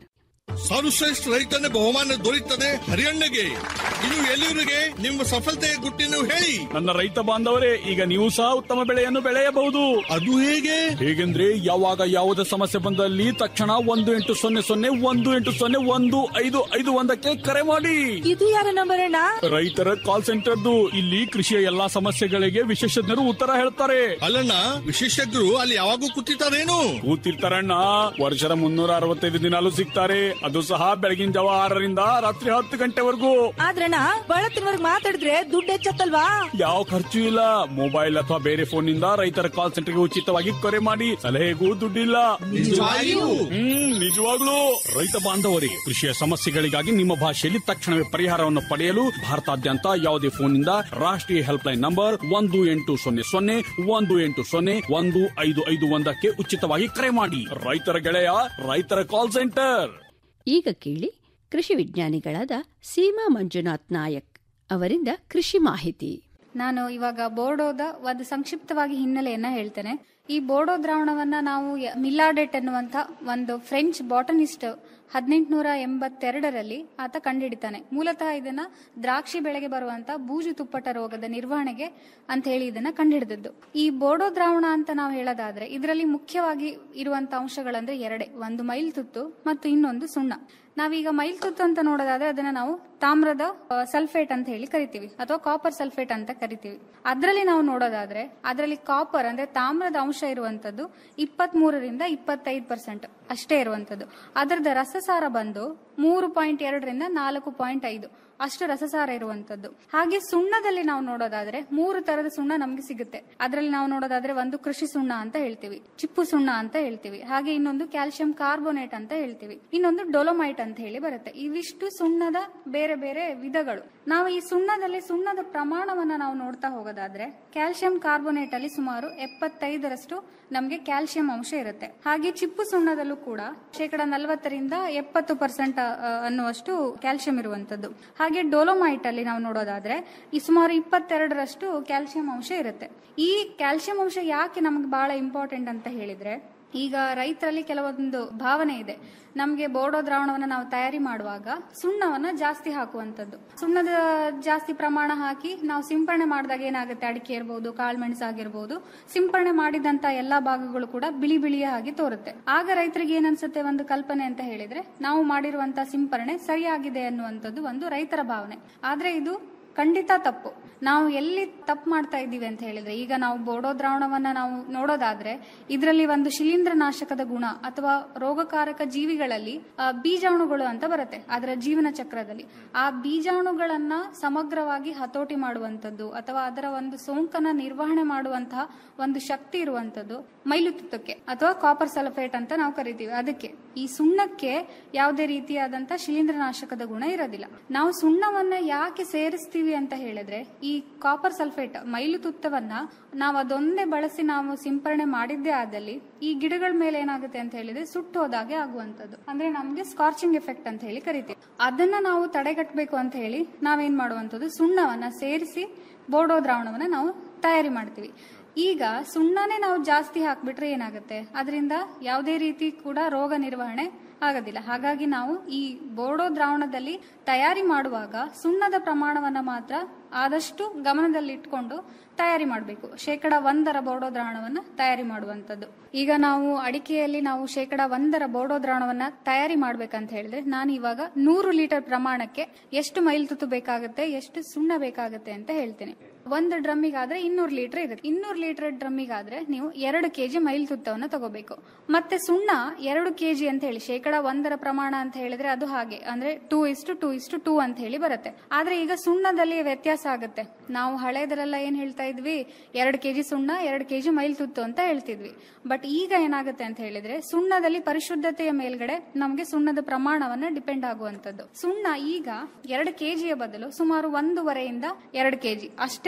ಸರ್ವಶ್ರೇಷ್ಠ ರೈತನ ಬಹುಮಾನ ದೊರೆಯುತ್ತದೆ ಹರಿಯಣ್ಣಗೆ ಇನ್ನು ಎಲ್ಲಿವರಿಗೆ ನಿಮ್ಮ ಸಫಲತೆಯ ಗುಟ್ಟಿನ ಹೇಳಿ ನನ್ನ ರೈತ ಬಾಂಧವರೇ ಈಗ ನೀವು ಸಹ ಉತ್ತಮ ಬೆಳೆಯನ್ನು ಬೆಳೆಯಬಹುದು ಅದು ಹೇಗೆ ಹೇಗೆಂದ್ರೆ ಯಾವಾಗ ಯಾವುದೇ ಸಮಸ್ಯೆ ಬಂದಲ್ಲಿ ತಕ್ಷಣ ಒಂದು ಎಂಟು ಸೊನ್ನೆ ಸೊನ್ನೆ ಒಂದು ಎಂಟು ಸೊನ್ನೆ ಒಂದು ಐದು ಐದು ಒಂದಕ್ಕೆ ಕರೆ ಮಾಡಿ ಇದು ಯಾರ ನಂಬರ್ ಅಣ್ಣ ರೈತರ ಕಾಲ್ ಸೆಂಟರ್ದು ಇಲ್ಲಿ ಕೃಷಿಯ ಎಲ್ಲಾ ಸಮಸ್ಯೆಗಳಿಗೆ ವಿಶೇಷಜ್ಞರು ಉತ್ತರ ಹೇಳ್ತಾರೆ ಅಲ್ಲಣ್ಣ ವಿಶೇಷಜ್ಞರು ಅಲ್ಲಿ ಯಾವಾಗೂ ಕೂತಿರ್ತಾರೇನು ಕೂತಿರ್ತಾರಣ್ಣ ವರ್ಷದ ಮುನ್ನೂರ ಅರವತ್ತೈದು ದಿನಾಲು ಸಿಗ್ತಾರೆ ಅದು ಸಹ ಬೆಳಗಿನ ಜಾವ ಆರರಿಂದ ರಾತ್ರಿ ಹತ್ತು ಗಂಟೆವರೆಗೂ ಆದ್ರಣ್ಣ ಬಳತ್ತಿನವರ್ಗ್ ಮಾತಾಡಿದ್ರೆ ದುಡ್ಡು ಹೆಚ್ಚತ್ತಲ್ವಾ ಯಾವ ಖರ್ಚು ಇಲ್ಲ ಮೊಬೈಲ್ ಅಥವಾ ಬೇರೆ ಫೋನ್ ನಿಂದ ರೈತರ ಕಾಲ್ ಸೆಂಟರ್ಗೆ ಉಚಿತವಾಗಿ ಕರೆ ಮಾಡಿ ಸಲಹೆಗೂ ದುಡ್ಡಿಲ್ಲ ನಿಜವಾಗಿಯೂ? ಹ್ಮ್ ನಿಜವಾಗ್ಲೂ ರೈತ ಬಾಂಧವರೇ ಕೃಷಿಯ ಸಮಸ್ಯೆಗಳಿಗಾಗಿ ನಿಮ್ಮ ಭಾಷೆಯಲ್ಲಿ ತಕ್ಷಣವೇ ಪರಿಹಾರವನ್ನು ಪಡೆಯಲು ಭಾರತಾದ್ಯಂತ ಯಾವುದೇ ಫೋನ್ ನಿಂದ ರಾಷ್ಟ್ರೀಯ ಹೆಲ್ಪ್ ಲೈನ್ ನಂಬರ್ ಒಂದು ಎಂಟು ಸೊನ್ನೆ ಸೊನ್ನೆ ಒಂದು ಎಂಟು ಸೊನ್ನೆ ಒಂದು ಐದು ಐದು ಒಂದಕ್ಕೆ ಉಚಿತವಾಗಿ ಕರೆ ಮಾಡಿ ರೈತರ ಗೆಳೆಯ ರೈತರ ಕಾಲ್ ಸೆಂಟರ್ ಈಗ ಕೇಳಿ ಕೃಷಿ ವಿಜ್ಞಾನಿಗಳಾದ ಸೀಮಾ ಮಂಜುನಾಥ್ ನಾಯಕ್ ಅವರಿಂದ ಕೃಷಿ ಮಾಹಿತಿ ನಾನು ಇವಾಗ ಬೋರ್ಡೋದ ಒಂದು ಸಂಕ್ಷಿಪ್ತವಾಗಿ ಹಿನ್ನೆಲೆಯನ್ನ ಹೇಳ್ತೇನೆ ಈ ಬೋರ್ಡೋ ದ್ರಾವಣವನ್ನ ನಾವು ಯ- ಮಿಲಾಡೆಟ್ ಎನ್ನುವಂತ ಒಂದು ಫ್ರೆಂಚ್ ಬಾಟನಿಸ್ಟ್ ಹದಿನೆಂಟುನೂರ ಎಂಬತ್ತೆರಡರಲ್ಲಿ ಆತ ಕಂಡುಹಿಡಿತಾನೆ ಮೂಲತಃ ಇದನ್ನ ದ್ರಾಕ್ಷಿ ಬೆಳೆಗೆ ಬರುವಂತ ಬೂಜು ತುಪ್ಪಟ ರೋಗದ ನಿರ್ವಹಣೆಗೆ ಅಂತ ಹೇಳಿ ಇದನ್ನ ಕಂಡುಹಿಡಿದದ್ದು ಈ ಬೋರ್ಡೋ ದ್ರಾವಣ ಅಂತ ನಾವು ಹೇಳೋದಾದ್ರೆ ಇದರಲ್ಲಿ ಮುಖ್ಯವಾಗಿ ಇರುವಂತ ಅಂಶಗಳಂದ್ರೆ ಎರಡೇ ಒಂದು ಮೈಲ್ ತುತ್ತು ಮತ್ತು ಇನ್ನೊಂದು ಸುಣ್ಣ ನಾವೀಗ ಮೈಲ್ ತುತ್ತು ಅಂತ ನೋಡೋದಾದ್ರೆ ಅದನ್ನ ನಾವು ತಾಮ್ರದ ಸಲ್ಫೇಟ್ ಅಂತ ಹೇಳಿ ಕರಿತೀವಿ ಅಥವಾ ಕಾಪರ್ ಸಲ್ಫೇಟ್ ಅಂತ ಕರಿತೀವಿ ಅದರಲ್ಲಿ ನಾವು ನೋಡೋದಾದ್ರೆ ಅದರಲ್ಲಿ ಕಾಪರ್ ಅಂದ್ರೆ ತಾಮ್ರದ ಅಂಶ ಇರುವಂತದ್ದು ಇಪ್ಪತ್ತ್ ಮೂರರಿಂದ ಇಪ್ಪತ್ತೈದು ಪರ್ಸೆಂಟ್ ಅಷ್ಟೇ ಇರುವಂತದ್ದು ಅದರದ ರಸಸಾರ ಬಂದು ಮೂರು ಪಾಯಿಂಟ್ ಎರಡರಿಂದ ನಾಲ್ಕು ಪಾಯಿಂಟ್ ಐದು ಅಷ್ಟು ರಸಸಾರ ಇರುವಂತದ್ದು ಹಾಗೆ ಸುಣ್ಣದಲ್ಲಿ ನಾವು ನೋಡೋದಾದ್ರೆ ಮೂರು ತರದ ಸುಣ್ಣ ನಮ್ಗೆ ಸಿಗುತ್ತೆ ಅದರಲ್ಲಿ ನಾವು ನೋಡೋದಾದ್ರೆ ಒಂದು ಕೃಷಿ ಸುಣ್ಣ ಅಂತ ಹೇಳ್ತೀವಿ ಚಿಪ್ಪು ಸುಣ್ಣ ಅಂತ ಹೇಳ್ತೀವಿ ಹಾಗೆ ಇನ್ನೊಂದು ಕ್ಯಾಲ್ಸಿಯಂ ಕಾರ್ಬೋನೇಟ್ ಅಂತ ಹೇಳ್ತೀವಿ ಇನ್ನೊಂದು ಡೊಲೊಮೈಟ್ ಅಂತ ಹೇಳಿ ಬರುತ್ತೆ ಇವಿಷ್ಟು ಸುಣ್ಣದ ಬೇರೆ ಬೇರೆ ವಿಧಗಳು ನಾವು ಈ ಸುಣ್ಣದಲ್ಲಿ ಸುಣ್ಣದ ಪ್ರಮಾಣವನ್ನ ನಾವು ನೋಡ್ತಾ ಹೋಗೋದಾದ್ರೆ ಕ್ಯಾಲ್ಸಿಯಂ ಕಾರ್ಬೋನೇಟ್ ಅಲ್ಲಿ ಸುಮಾರು ಎಪ್ಪತ್ತೈದರಷ್ಟು ನಮಗೆ ಕ್ಯಾಲ್ಸಿಯಂ ಅಂಶ ಇರುತ್ತೆ ಹಾಗೆ ಚಿಪ್ಪು ಸುಣ್ಣದಲ್ಲೂ ಕೂಡ ಶೇಕಡ ನಲವತ್ತರಿಂದ ಎಪ್ಪತ್ತು ಪರ್ಸೆಂಟ್ ಅನ್ನುವಷ್ಟು ಕ್ಯಾಲ್ಸಿಯಂ ಇರುವಂತದ್ದು ಹಾಗೆ ಡೋಲೋಮೈಟ್ ಅಲ್ಲಿ ನಾವು ನೋಡೋದಾದ್ರೆ ಈ ಸುಮಾರು ಇಪ್ಪತ್ತೆರಡರಷ್ಟು ಕ್ಯಾಲ್ಸಿಯಂ ಅಂಶ ಇರುತ್ತೆ ಈ ಕ್ಯಾಲ್ಸಿಯಂ ಅಂಶ ಯಾಕೆ ನಮ್ಗೆ ಬಹಳ ಇಂಪಾರ್ಟೆಂಟ್ ಅಂತ ಹೇಳಿದ್ರೆ ಈಗ ರೈತರಲ್ಲಿ ಕೆಲವೊಂದು ಭಾವನೆ ಇದೆ ನಮಗೆ ಬೋರ್ಡೋ ದ್ರಾವಣವನ್ನ ನಾವು ತಯಾರಿ ಮಾಡುವಾಗ ಸುಣ್ಣವನ್ನ ಜಾಸ್ತಿ ಹಾಕುವಂತದ್ದು ಸುಣ್ಣದ ಜಾಸ್ತಿ ಪ್ರಮಾಣ ಹಾಕಿ ನಾವು ಸಿಂಪರಣೆ ಮಾಡಿದಾಗ ಏನಾಗುತ್ತೆ ಅಡಿಕೆ ಇರಬಹುದು ಕಾಳುಮೆಣಸು ಆಗಿರ್ಬೋದು ಸಿಂಪರಣೆ ಮಾಡಿದಂತ ಎಲ್ಲಾ ಭಾಗಗಳು ಕೂಡ ಬಿಳಿ ಬಿಳಿಯ ಹಾಗೆ ತೋರುತ್ತೆ ಆಗ ರೈತರಿಗೆ ಏನನ್ಸುತ್ತೆ ಒಂದು ಕಲ್ಪನೆ ಅಂತ ಹೇಳಿದ್ರೆ ನಾವು ಮಾಡಿರುವಂತ ಸಿಂಪರಣೆ ಸರಿಯಾಗಿದೆ ಅನ್ನುವಂಥದ್ದು ಒಂದು ರೈತರ ಭಾವನೆ ಆದ್ರೆ ಇದು ಖಂಡಿತ ತಪ್ಪು ನಾವು ಎಲ್ಲಿ ತಪ್ಪು ಮಾಡ್ತಾ ಇದ್ದೀವಿ ಅಂತ ಹೇಳಿದ್ರೆ ಈಗ ನಾವು ಬೋಡೋ ದ್ರಾವಣವನ್ನ ನಾವು ನೋಡೋದಾದ್ರೆ ಇದರಲ್ಲಿ ಒಂದು ಶಿಲೀಂಧ್ರನಾಶಕದ ಗುಣ ಅಥವಾ ರೋಗಕಾರಕ ಜೀವಿಗಳಲ್ಲಿ ಆ, ಬೀಜಾಣುಗಳು ಅಂತ ಬರುತ್ತೆ ಅದರ ಜೀವನ ಚಕ್ರದಲ್ಲಿ ಆ ಬೀಜಾಣುಗಳನ್ನ ಸಮಗ್ರವಾಗಿ ಹತೋಟಿ ಮಾಡುವಂತದ್ದು ಅಥವಾ ಅದರ ಒಂದು ಸೋಂಕನ ನಿರ್ವಹಣೆ ಮಾಡುವಂತಹ ಒಂದು ಶಕ್ತಿ ಇರುವಂತದ್ದು ಮೈಲುತುತ್ತಕ್ಕೆ ಅಥವಾ ಕಾಪರ್ ಸಲ್ಫೇಟ್ ಅಂತ ನಾವು ಕರಿತೀವಿ ಅದಕ್ಕೆ ಈ ಸುಣ್ಣಕ್ಕೆ ಯಾವುದೇ ರೀತಿಯಾದಂತ ಶಿಲೀಂಧ್ರನಾಶಕದ ಗುಣ ಇರೋದಿಲ್ಲ ನಾವು ಸುಣ್ಣವನ್ನ ಯಾಕೆ ಸೇರಿಸ್ತೀವಿ ಅಂತ ಹೇಳಿದ್ರೆ ಈ ಕಾಪರ್ ಸಲ್ಫೇಟ್ ಮೈಲುತುತ್ತವನ್ನ ನಾವು ಅದೊಂದೇ ಬಳಸಿ ನಾವು ಸಿಂಪರಣೆ ಮಾಡಿದ್ದೇ ಆದಲ್ಲಿ ಈ ಗಿಡಗಳ ಮೇಲೆ ಏನಾಗುತ್ತೆ ಅಂತ ಹೇಳಿದ್ರೆ ಸುಟ್ಟು ಹೋದಾಗೆ ಆಗುವಂತದ್ದು ಅಂದ್ರೆ ನಮ್ಗೆ ಸ್ಕಾರ್ಚಿಂಗ್ ಎಫೆಕ್ಟ್ ಅಂತ ಹೇಳಿ ಕರಿತೀವಿ ಅದನ್ನ ನಾವು ತಡೆಗಟ್ಟಬೇಕು ಅಂತ ಹೇಳಿ ನಾವೇನ್ ಮಾಡುವಂತದ್ದು ಸುಣ್ಣವನ್ನ ಸೇರಿಸಿ ಬೋರ್ಡೋ ದ್ರಾವಣವನ್ನ ನಾವು ತಯಾರಿ ಮಾಡ್ತೀವಿ ಈಗ ಸುಣ್ಣನೇ ನಾವು ಜಾಸ್ತಿ ಹಾಕ್ಬಿಟ್ರೆ ಏನಾಗುತ್ತೆ ಅದರಿಂದ ಯಾವುದೇ ರೀತಿ ಕೂಡ ರೋಗ ನಿರ್ವಹಣೆ ಆಗೋದಿಲ್ಲ ಹಾಗಾಗಿ ನಾವು ಈ ಬೋರ್ಡೋ ದ್ರಾವಣದಲ್ಲಿ ತಯಾರಿ ಮಾಡುವಾಗ ಸುಣ್ಣದ ಪ್ರಮಾಣವನ್ನ ಮಾತ್ರ ಆದಷ್ಟು ಗಮನದಲ್ಲಿಟ್ಕೊಂಡು ತಯಾರಿ ಮಾಡಬೇಕು ಶೇಕಡ ಒಂದರ ಬೋರ್ಡೋ ದ್ರಾವಣವನ್ನ ತಯಾರಿ ಮಾಡುವಂತದ್ದು ಈಗ ನಾವು ಅಡಿಕೆಯಲ್ಲಿ ನಾವು ಶೇಕಡ ಒಂದರ ಬೋರ್ಡೋ ದ್ರಾವಣವನ್ನ ತಯಾರಿ ಮಾಡ್ಬೇಕಂತ ಹೇಳಿದ್ರೆ ನಾನು ಇವಾಗ ನೂರು ಲೀಟರ್ ಪ್ರಮಾಣಕ್ಕೆ ಎಷ್ಟು ಮೈಲ್ ತುತ್ತು ಬೇಕಾಗುತ್ತೆ ಎಷ್ಟು ಸುಣ್ಣ ಬೇಕಾಗುತ್ತೆ ಅಂತ ಹೇಳ್ತೇನೆ ಒಂದು ಡ್ರಮ್ಮಿಗಾದ್ರೆ ಇನ್ನೂರು ಲೀಟರ್ ಇರುತ್ತೆ ಇನ್ನೂರು ಲೀಟರ್ ಡ್ರಮ್ಮಿಗಾದ್ರೆ ನೀವು ಎರಡು ಕೆಜಿ ಮೈಲ್ ತುತ್ತವನ್ನ ತಗೋಬೇಕು ಮತ್ತೆ ಸುಣ್ಣ ಎರಡು ಕೆಜಿ ಅಂತ ಹೇಳಿ ಶೇಕಡ ಒಂದರ ಪ್ರಮಾಣ ಅಂತ ಹೇಳಿದ್ರೆ ಅದು ಹಾಗೆ ಅಂದ್ರೆ two is to to is to is to two ಬರುತ್ತೆ ಆದ್ರೆ ಈಗ ಸುಣ್ಣದಲ್ಲಿ ವ್ಯತ್ಯಾಸ ಆಗುತ್ತೆ ನಾವು ಹಳೇದರೆಲ್ಲ ಏನ್ ಹೇಳ್ತಾ ಇದ್ವಿ ಎರಡು ಕೆಜಿ ಸುಣ್ಣ ಎರಡು ಕೆಜಿ ಮೈಲ್ ತುತ್ತು ಅಂತ ಹೇಳ್ತಿದ್ವಿ ಬಟ್ ಈಗ ಏನಾಗುತ್ತೆ ಅಂತ ಹೇಳಿದ್ರೆ ಸುಣ್ಣದಲ್ಲಿ ಪರಿಶುದ್ಧತೆಯ ಮೇಲ್ಗಡೆ ನಮಗೆ ಸುಣ್ಣದ ಪ್ರಮಾಣವನ್ನ ಡಿಪೆಂಡ್ ಆಗುವಂತದ್ದು ಸುಣ್ಣ ಈಗ ಎರಡು ಕೆಜಿಯ ಬದಲು ಸುಮಾರು ಒಂದೂವರೆಯಿಂದ ಎರಡು ಕೆಜಿ ಅಷ್ಟೇ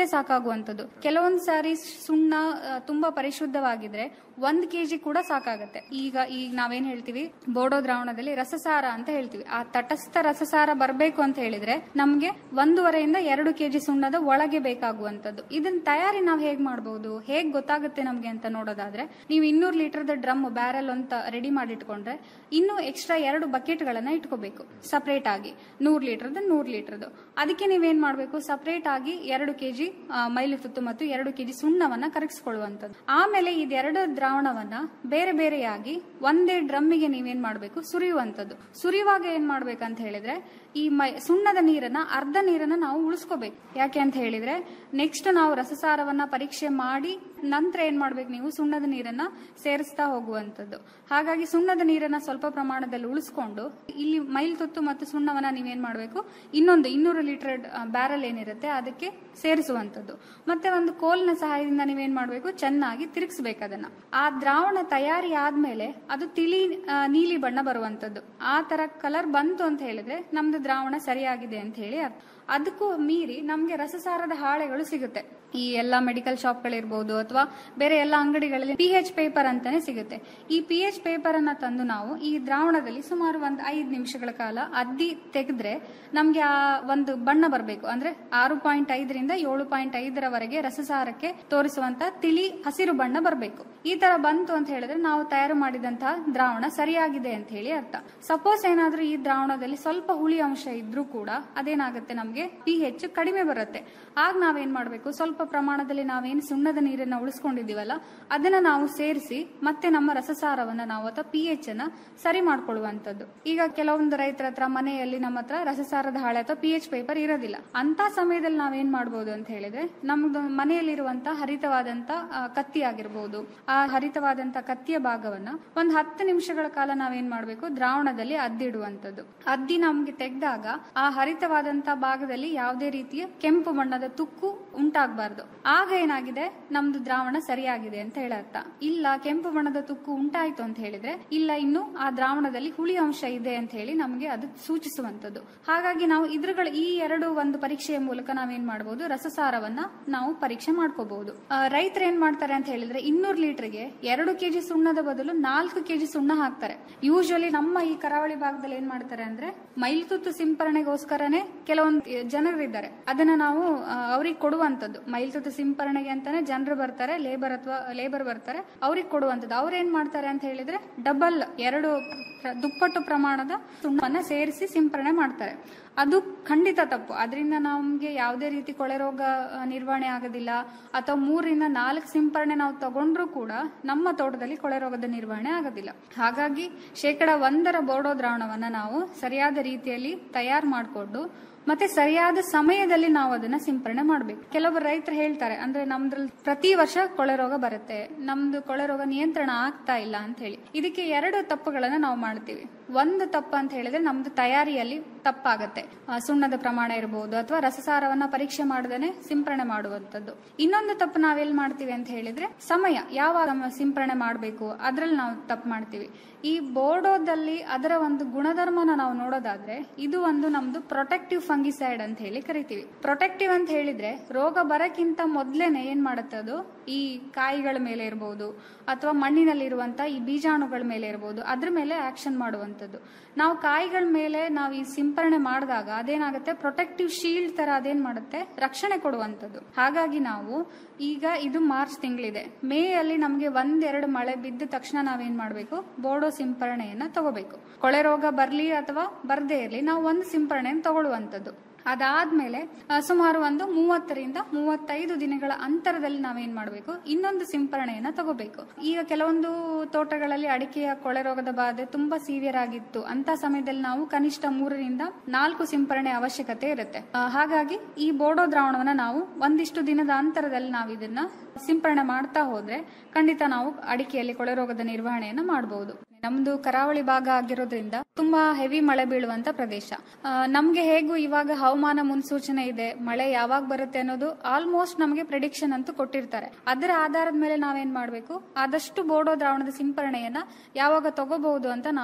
ಸಾಕಾಗುವಂತದ್ದು ಕೆಲವೊಂದು ಸಾರಿ ಸುಣ್ಣ ಆ, ತುಂಬಾ ಪರಿಶುದ್ಧವಾಗಿದ್ರೆ ಒಂದ್ ಕೆಜಿ ಕೂಡ ಸಾಕಾಗತ್ತೆ ಈಗ ಈಗ ನಾವೇನ್ ಹೇಳ್ತೀವಿ ಬೋಡೋ ದ್ರಾವಣದಲ್ಲಿ ರಸಸಾರ ಅಂತ ಹೇಳ್ತೀವಿ ಆ ತಟಸ್ಥ ರಸಸಾರ ಬರ್ಬೇಕು ಅಂತ ಹೇಳಿದ್ರೆ ನಮ್ಗೆ ಒಂದೂವರೆಯಿಂದ ಎರಡು ಕೆಜಿ ಸುಣ್ಣದ ಒಳಗೆ ಬೇಕಾಗುವಂತದ್ದು ಇದನ್ನ ತಯಾರಿ ನಾವ್ ಹೇಗ್ ಮಾಡಬಹುದು ಹೇಗ್ ಗೊತ್ತಾಗುತ್ತೆ ನಮ್ಗೆ ಅಂತ ನೋಡೋದಾದ್ರೆ ನೀವು ಇನ್ನೂರು ಲೀಟರ್ದ ಡ್ರಮ್ ಬ್ಯಾರಲ್ ಅಂತ ರೆಡಿ ಮಾಡಿ ಇಟ್ಕೊಂಡ್ರೆ ಇನ್ನೂ ಎಕ್ಸ್ಟ್ರಾ ಎರಡು ಬಕೆಟ್ ಗಳನ್ನ ಇಟ್ಕೋಬೇಕು ಸಪರೇಟ್ ಆಗಿ ನೂರ್ ಲೀಟರ್ದ ನೂರ್ ಲೀಟರ್ದು ಅದಕ್ಕೆ ನೀವೇನ್ ಮಾಡ್ಬೇಕು ಸಪರೇಟ್ ಆಗಿ ಎರಡು ಕೆಜಿ ಮೈಲು ತುತ್ತು ಮತ್ತು ಎರಡು ಕೆಜಿ ಸುಣ್ಣವನ್ನ ಕರಗಿಸ್ಕೊಳ್ಳುವಂಥದ್ದು ಆಮೇಲೆ ಇದೆರಡು ದ್ರಾವಣವನ್ನ ಬೇರೆ ಬೇರೆಯಾಗಿ ಒಂದೇ ಡ್ರಮ್ಮಿಗೆ ನೀವೇನ್ ಮಾಡ್ಬೇಕು ಸುರಿಯುವಂಥದ್ದು ಸುರಿಯುವಾಗ ಏನ್ ಮಾಡ್ಬೇಕಂತ ಹೇಳಿದ್ರೆ ಈ ಮೈ ಸುಣ್ಣದ ನೀರನ್ನ ಅರ್ಧ ನೀರನ್ನ ನಾವು ಉಳಿಸ್ಕೋಬೇಕು ಯಾಕೆ ಅಂತ ಹೇಳಿದ್ರೆ ನೆಕ್ಸ್ಟ್ ನಾವು ರಸಸಾರವನ್ನ ಪರೀಕ್ಷೆ ಮಾಡಿ ನಂತರ ಏನ್ ಮಾಡ್ಬೇಕು ನೀವು ಸುಣ್ಣದ ನೀರನ್ನ ಸೇರಿಸ್ತಾ ಹೋಗುವಂತದ್ದು ಹಾಗಾಗಿ ಸುಣ್ಣದ ನೀರನ್ನ ಸ್ವಲ್ಪ ಪ್ರಮಾಣದಲ್ಲಿ ಉಳಿಸ್ಕೊಂಡು ಇಲ್ಲಿ ಮೈಲ್ ತುತ್ತು ಮತ್ತು ಸುಣ್ಣವನ್ನ ನೀವೇನ್ ಮಾಡ್ಬೇಕು ಇನ್ನೊಂದು ಇನ್ನೂರು ಲೀಟರ್ ಬ್ಯಾರಲ್ ಏನಿರುತ್ತೆ ಅದಕ್ಕೆ ಸೇರಿಸುವಂತದ್ದು ಮತ್ತೆ ಒಂದು ಕೋಲ್ನ ಸಹಾಯದಿಂದ ನೀವೇನ್ ಮಾಡ್ಬೇಕು ಚೆನ್ನಾಗಿ ತಿರುಗಿಸ್ಬೇಕು ಅದನ್ನ ಆ ದ್ರಾವಣ ತಯಾರಿ ಆದ್ಮೇಲೆ ಅದು ತಿಳಿ ಆ, ನೀಲಿ ಬಣ್ಣ ಬರುವಂತದ್ದು ಆ ತರ ಕಲರ್ ಬಂತು ಅಂತ ಹೇಳಿದ್ರೆ ನಮ್ದು ದ್ರಾವಣ ಸರಿಯಾಗಿದೆ ಅಂತ ಹೇಳಿ ಅರ್ಥ ಅದಕ್ಕೂ ಮೀರಿ ನಮ್ಗೆ ರಸಸಾರದ ಹಾಳೆಗಳು ಸಿಗುತ್ತೆ ಈ ಎಲ್ಲಾ ಮೆಡಿಕಲ್ ಶಾಪ್ಗಳಿರ್ಬೋದು ಅಥವಾ ಬೇರೆ ಎಲ್ಲ ಅಂಗಡಿಗಳಲ್ಲಿ ಪಿ ಎಚ್ ಪೇಪರ್ ಅಂತಾನೆ ಸಿಗುತ್ತೆ ಈ ಪಿ ಎಚ್ ಪೇಪರ್ ಅನ್ನ ತಂದು ನಾವು ಈ ದ್ರಾವಣದಲ್ಲಿ ಸುಮಾರು ಒಂದು ಐದು ನಿಮಿಷಗಳ ಕಾಲ ಅದ್ದಿ ತೆಗೆದ್ರೆ ನಮ್ಗೆ ಆ ಒಂದು ಬಣ್ಣ ಬರಬೇಕು ಅಂದ್ರೆ ಆರು ಪಾಯಿಂಟ್ ಐದರಿಂದ ಏಳು ಪಾಯಿಂಟ್ ಐದರವರೆಗೆ ರಸಸಾರಕ್ಕೆ ತೋರಿಸುವಂತ ತಿಳಿ ಹಸಿರು ಬಣ್ಣ ಬರಬೇಕು ಈ ತರ ಬಂತು ಅಂತ ಹೇಳಿದ್ರೆ ನಾವು ತಯಾರು ಮಾಡಿದಂತಹ ದ್ರಾವಣ ಸರಿಯಾಗಿದೆ ಅಂತ ಹೇಳಿ ಅರ್ಥ ಸಪೋಸ್ ಏನಾದ್ರೂ ಈ ದ್ರಾವಣದಲ್ಲಿ ಸ್ವಲ್ಪ ಹುಳಿ ಅಂಶ ಇದ್ರೂ ಕೂಡ ಅದೇನಾಗುತ್ತೆ ನಮ್ಗೆ ಪಿ ಹೆಚ್ಚು ಕಡಿಮೆ ಬರುತ್ತೆ ಆಗ ನಾವೇನ್ ಮಾಡ್ಬೇಕು ಸ್ವಲ್ಪ ಪ್ರಮಾಣದಲ್ಲಿ ನಾವೇನು ಸುಣ್ಣದ ನೀರನ್ನ ಉಳಿಸ್ಕೊಂಡಿದೀವಲ್ಲ ಅದನ್ನ ನಾವು ಸೇರಿಸಿ ಮತ್ತೆ ನಮ್ಮ ರಸಸಾರವನ್ನ ನಾವು ಅಥವಾ ಪಿ ಎಚ್ ಅನ್ನ ಸರಿ ಮಾಡ್ಕೊಳ್ಳುವಂತದ್ದು ಈಗ ಕೆಲವೊಂದು ರೈತರ ಹತ್ರ ಮನೆಯಲ್ಲಿ ನಮ್ಮ ಹತ್ರ ರಸಸಾರದ ಹಾಳೆ ಅಥವಾ ಪಿ ಎಚ್ ಪೇಪರ್ ಇರೋದಿಲ್ಲ ಅಂತ ಸಮಯದಲ್ಲಿ ನಾವೇನ್ ಮಾಡ್ಬೋದು ಅಂತ ಹೇಳಿದ್ರೆ ನಮ್ದು ಮನೆಯಲ್ಲಿರುವಂತ ಹರಿತವಾದಂತ ಆ, ಕತ್ತಿ ಆಗಿರ್ಬೋದು ಆ ಹರಿತವಾದಂತ ಕತ್ತಿಯ ಭಾಗವನ್ನ ಒಂದ್ ಹತ್ತು ನಿಮಿಷಗಳ ಕಾಲ ನಾವೇನ್ ಮಾಡ್ಬೇಕು ದ್ರಾವಣದಲ್ಲಿ ಅದ್ದಿಡುವಂತದ್ದು ಅದ್ದಿ ನಮ್ಗೆ ತೆಗೆದಾಗ ಆ ಹರಿತವಾದಂತ ಭಾಗದಲ್ಲಿ ಯಾವುದೇ ರೀತಿಯ ಕೆಂಪು ಬಣ್ಣದ ತುಕ್ಕು ಉಂಟಾಗಬಾರ್ದು ಆಗ ಏನಾಗಿದೆ ನಮ್ದು ದ್ರಾವಣ ಸರಿಯಾಗಿದೆ ಅಂತ ಹೇಳರ್ಥ ಇಲ್ಲ ಕೆಂಪು ಬಣ್ಣದ ತುಕ್ಕು ಉಂಟಾಯ್ತು ಅಂತ ಹೇಳಿದ್ರೆ ಇಲ್ಲ ಇನ್ನು ಆ ದ್ರಾವಣದಲ್ಲಿ ಹುಳಿ ಅಂಶ ಇದೆ ಅಂತ ಹೇಳಿ ನಮಗೆ ಅದು ಸೂಚಿಸುವಂತದ್ದು ಹಾಗಾಗಿ ನಾವು ಇದ್ರಗಳ ಈ ಎರಡು ಒಂದು ಪರೀಕ್ಷೆಯ ಮೂಲಕ ನಾವೇನ್ ಮಾಡಬಹುದು ರಸಸಾರವನ್ನ ನಾವು ಪರೀಕ್ಷೆ ಮಾಡ್ಕೋಬಹುದು ರೈತರು ಏನ್ ಮಾಡ್ತಾರೆ ಅಂತ ಹೇಳಿದ್ರೆ ಇನ್ನೂರು ಲೀಟರ್ಗೆ ಎರಡು ಕೆಜಿ ಸುಣ್ಣದ ಬದಲು ನಾಲ್ಕು ಕೆಜಿ ಸುಣ್ಣ ಹಾಕ್ತಾರೆ ಯೂಶುವಲಿ ನಮ್ಮ ಈ ಕರಾವಳಿ ಭಾಗದಲ್ಲಿ ಏನ್ ಮಾಡ್ತಾರೆ ಅಂದ್ರೆ ಮೈಲ್ತುತ್ತು ಸಿಂಪರಣೆಗೋಸ್ಕರನೇ ಕೆಲವೊಂದು ಜನರಿದ್ದಾರೆ ಅದನ್ನ ನಾವು ಅವ್ರಿಗೆ ಕೊಡುವಂತದ್ದು ಮೈಲ್ತುತ್ತು ಸಿಂಪರಣೆಗೆ ಅಂತಾನೆ ಜನರು ಬರ್ತಾರೆ ಲೇಬರ್ ಅಥವಾ ಲೇಬರ್ ಬರ್ತಾರೆ ಅವ್ರಿಗೆ ಕೊಡುವಂತದ್ದು ಅವ್ರು ಏನ್ ಮಾಡ್ತಾರೆ ಅಂತ ಹೇಳಿದ್ರೆ ಡಬಲ್ ಎರಡು ಪ್ರ- ದುಪ್ಪಟ್ಟು ಪ್ರಮಾಣದ ಸುಣ್ಣವನ್ನ ಸೇರಿಸಿ ಸಿಂಪರಣೆ ಮಾಡ್ತಾರೆ ಅದು ಖಂಡಿತ ತಪ್ಪು ಅದರಿಂದ ನಮ್ಗೆ ಯಾವುದೇ ರೀತಿ ಕೊಳೆ ರೋಗ ಆ, ನಿರ್ವಹಣೆ ಆಗೋದಿಲ್ಲ ಅಥವಾ ಮೂರರಿಂದ ನಾಲ್ಕು ಸಿಂಪರಣೆ ನಾವು ತಗೊಂಡ್ರು ಕೂಡ ನಮ್ಮ ತೋಟದಲ್ಲಿ ಕೊಳೆ ರೋಗದ ನಿರ್ವಹಣೆ ಆಗೋದಿಲ್ಲ ಹಾಗಾಗಿ ಶೇಕಡ ಒಂದರ ಬೋರ್ಡೋ ದ್ರಾವಣವನ್ನ ನಾವು ಸರಿಯಾದ ರೀತಿಯಲ್ಲಿ ತಯಾರು ಮಾಡಿಕೊಂಡು ಮತ್ತೆ ಸರಿಯಾದ ಸಮಯದಲ್ಲಿ ನಾವು ಅದನ್ನ ಸಿಂಪರಣೆ ಮಾಡಬೇಕು ಕೆಲವರು ರೈತರು ಹೇಳ್ತಾರೆ ಅಂದ್ರೆ ನಮ್ದ್ರಲ್ಲಿ ಪ್ರತಿ ವರ್ಷ ಕೊಳೆ ರೋಗ ಬರುತ್ತೆ ನಮ್ದು ಕೊಳೆ ರೋಗ ನಿಯಂತ್ರಣ ಆಗ್ತಾ ಇಲ್ಲ ಅಂತ ಹೇಳಿ ಇದಕ್ಕೆ ಎರಡು ತಪ್ಪುಗಳನ್ನ ನಾವು ಮಾಡ್ತೀವಿ ಒಂದು ತಪ್ಪು ಅಂತ ಹೇಳಿದ್ರೆ ನಮ್ದು ತಯಾರಿಯಲ್ಲಿ ತಪ್ಪಾಗತ್ತೆ ಆ, ಸುಣ್ಣದ ಪ್ರಮಾಣ ಇರಬಹುದು ಅಥವಾ ರಸಸಾರವನ್ನ ಪರೀಕ್ಷೆ ಮಾಡದೇನೆ ಸಿಂಪರಣೆ ಮಾಡುವಂತದ್ದು ಇನ್ನೊಂದು ತಪ್ಪು ನಾವೆಲ್ಲಿ ಮಾಡ್ತೀವಿ ಅಂತ ಹೇಳಿದ್ರೆ ಸಮಯ ಯಾವಾಗ ನಮ್ಮ ಸಿಂಪರಣೆ ಮಾಡಬೇಕು ಅದ್ರಲ್ಲಿ ನಾವು ತಪ್ಪು ಮಾಡ್ತೀವಿ ಈ ಬೋರ್ಡೋದಲ್ಲಿ ಅದರ ಒಂದು ಗುಣಧರ್ಮನ ನಾವು ನೋಡೋದಾದ್ರೆ ಇದು ಒಂದು ನಮ್ದು ಪ್ರೊಟೆಕ್ಟಿವ್ ಫಂಗಿಸೈಡ್ ಅಂತ ಹೇಳಿ ಕರಿತೀವಿ ಪ್ರೊಟೆಕ್ಟಿವ್ ಅಂತ ಹೇಳಿದ್ರೆ ರೋಗ ಬರಕ್ಕಿಂತ ಮೊದ್ಲೇನೆ ಏನ್ ಮಾಡುತ್ತೆ ಅದು ಈ ಕಾಯಿಗಳ ಮೇಲೆ ಇರಬಹುದು ಅಥವಾ ಮಣ್ಣಿನಲ್ಲಿರುವಂತ ಈ ಬೀಜಾಣುಗಳ ಮೇಲೆ ಇರಬಹುದು ಅದ್ರ ಮೇಲೆ ಆಕ್ಷನ್ ಮಾಡುವಂತದ್ದು ನಾವು ಕಾಯಿಗಳ ಮೇಲೆ ನಾವು ಈ ಸಿಂಪರಣೆ ಮಾಡಿದಾಗ ಅದೇನಾಗುತ್ತೆ ಪ್ರೊಟೆಕ್ಟಿವ್ ಶೀಲ್ಡ್ ತರ ಅದೇನ್ ಮಾಡುತ್ತೆ ರಕ್ಷಣೆ ಕೊಡುವಂತದ್ದು ಹಾಗಾಗಿ ನಾವು ಈಗ ಇದು ಮಾರ್ಚ್ ತಿಂಗಳಿದೆ ಮೇ ಅಲ್ಲಿ ನಮಗೆ ಒಂದೆರಡು ಮಳೆ ಬಿದ್ದ ತಕ್ಷಣ ನಾವೇನ್ ಮಾಡಬೇಕು ಬೋರ್ಡೋ ಸಿಂಪರಣೆಯನ್ನ ತಗೋಬೇಕು ಕೊಳೆ ರೋಗ ಬರ್ಲಿ ಅಥವಾ ಬರ್ದೇ ಇರಲಿ ನಾವು ಒಂದು ಸಿಂಪರಣೆಯನ್ನು ತಗೊಳ್ಳುವಂತದ್ದು ಅದಾದ್ಮೇಲೆ ಆ, ಸುಮಾರು ಒಂದು ಮೂವತ್ತರಿಂದ ಮೂವತ್ತೈದು ದಿನಗಳ ಅಂತರದಲ್ಲಿ ನಾವೇನ್ ಮಾಡಬೇಕು ಇನ್ನೊಂದು ಸಿಂಪರಣೆಯನ್ನ ತಗೋಬೇಕು ಈಗ ಕೆಲವೊಂದು ತೋಟಗಳಲ್ಲಿ ಅಡಿಕೆಯ ಕೊಳೆ ರೋಗದ ಬಾಧೆ ತುಂಬಾ ಸೀವಿಯರ್ ಆಗಿತ್ತು ಅಂತ ಸಮಯದಲ್ಲಿ ನಾವು ಕನಿಷ್ಠ ಮೂರರಿಂದ ನಾಲ್ಕು ಸಿಂಪರಣೆ ಅವಶ್ಯಕತೆ ಇರುತ್ತೆ ಆ, ಹಾಗಾಗಿ ಈ ಬೋರ್ಡೋ ದ್ರಾವಣವನ್ನ ನಾವು ಒಂದಿಷ್ಟು ದಿನದ ಅಂತರದಲ್ಲಿ ನಾವು ಇದನ್ನ ಸಿಂಪರಣೆ ಮಾಡ್ತಾ ಹೋದ್ರೆ ಖಂಡಿತ ನಾವು ಅಡಿಕೆಯಲ್ಲಿ ಕೊಳೆ ರೋಗದ ನಿರ್ವಹಣೆಯನ್ನ ಮಾಡಬಹುದು ನಮ್ದು ಕರಾವಳಿ ಭಾಗ ಆಗಿರೋದ್ರಿಂದ ತುಂಬಾ ಹೆವಿ ಮಳೆ ಬೀಳುವಂತ ಪ್ರದೇಶ ಆ, ನಮ್ಗೆ ಹೇಗೂ ಇವಾಗ ಹವಾಮಾನ ಮುನ್ಸೂಚನೆ ಇದೆ ಮಳೆ ಯಾವಾಗ ಬರುತ್ತೆ ಅನ್ನೋದು ಆಲ್ಮೋಸ್ಟ್ ನಮಗೆ ಪ್ರಿಡಿಕ್ಷನ್ ಅಂತೂ ಕೊಟ್ಟಿರ್ತಾರೆ ಅದರ ಆಧಾರದ ಮೇಲೆ ನಾವೇನ್ ಮಾಡ್ಬೇಕು ಆದಷ್ಟು ಬೋಡೋ ದ್ರಾವಣದ ಸಿಂಪರಣೆಯನ್ನ ಯಾವಾಗ ತಗೋಬಹುದು ಅಂತ ನಾವು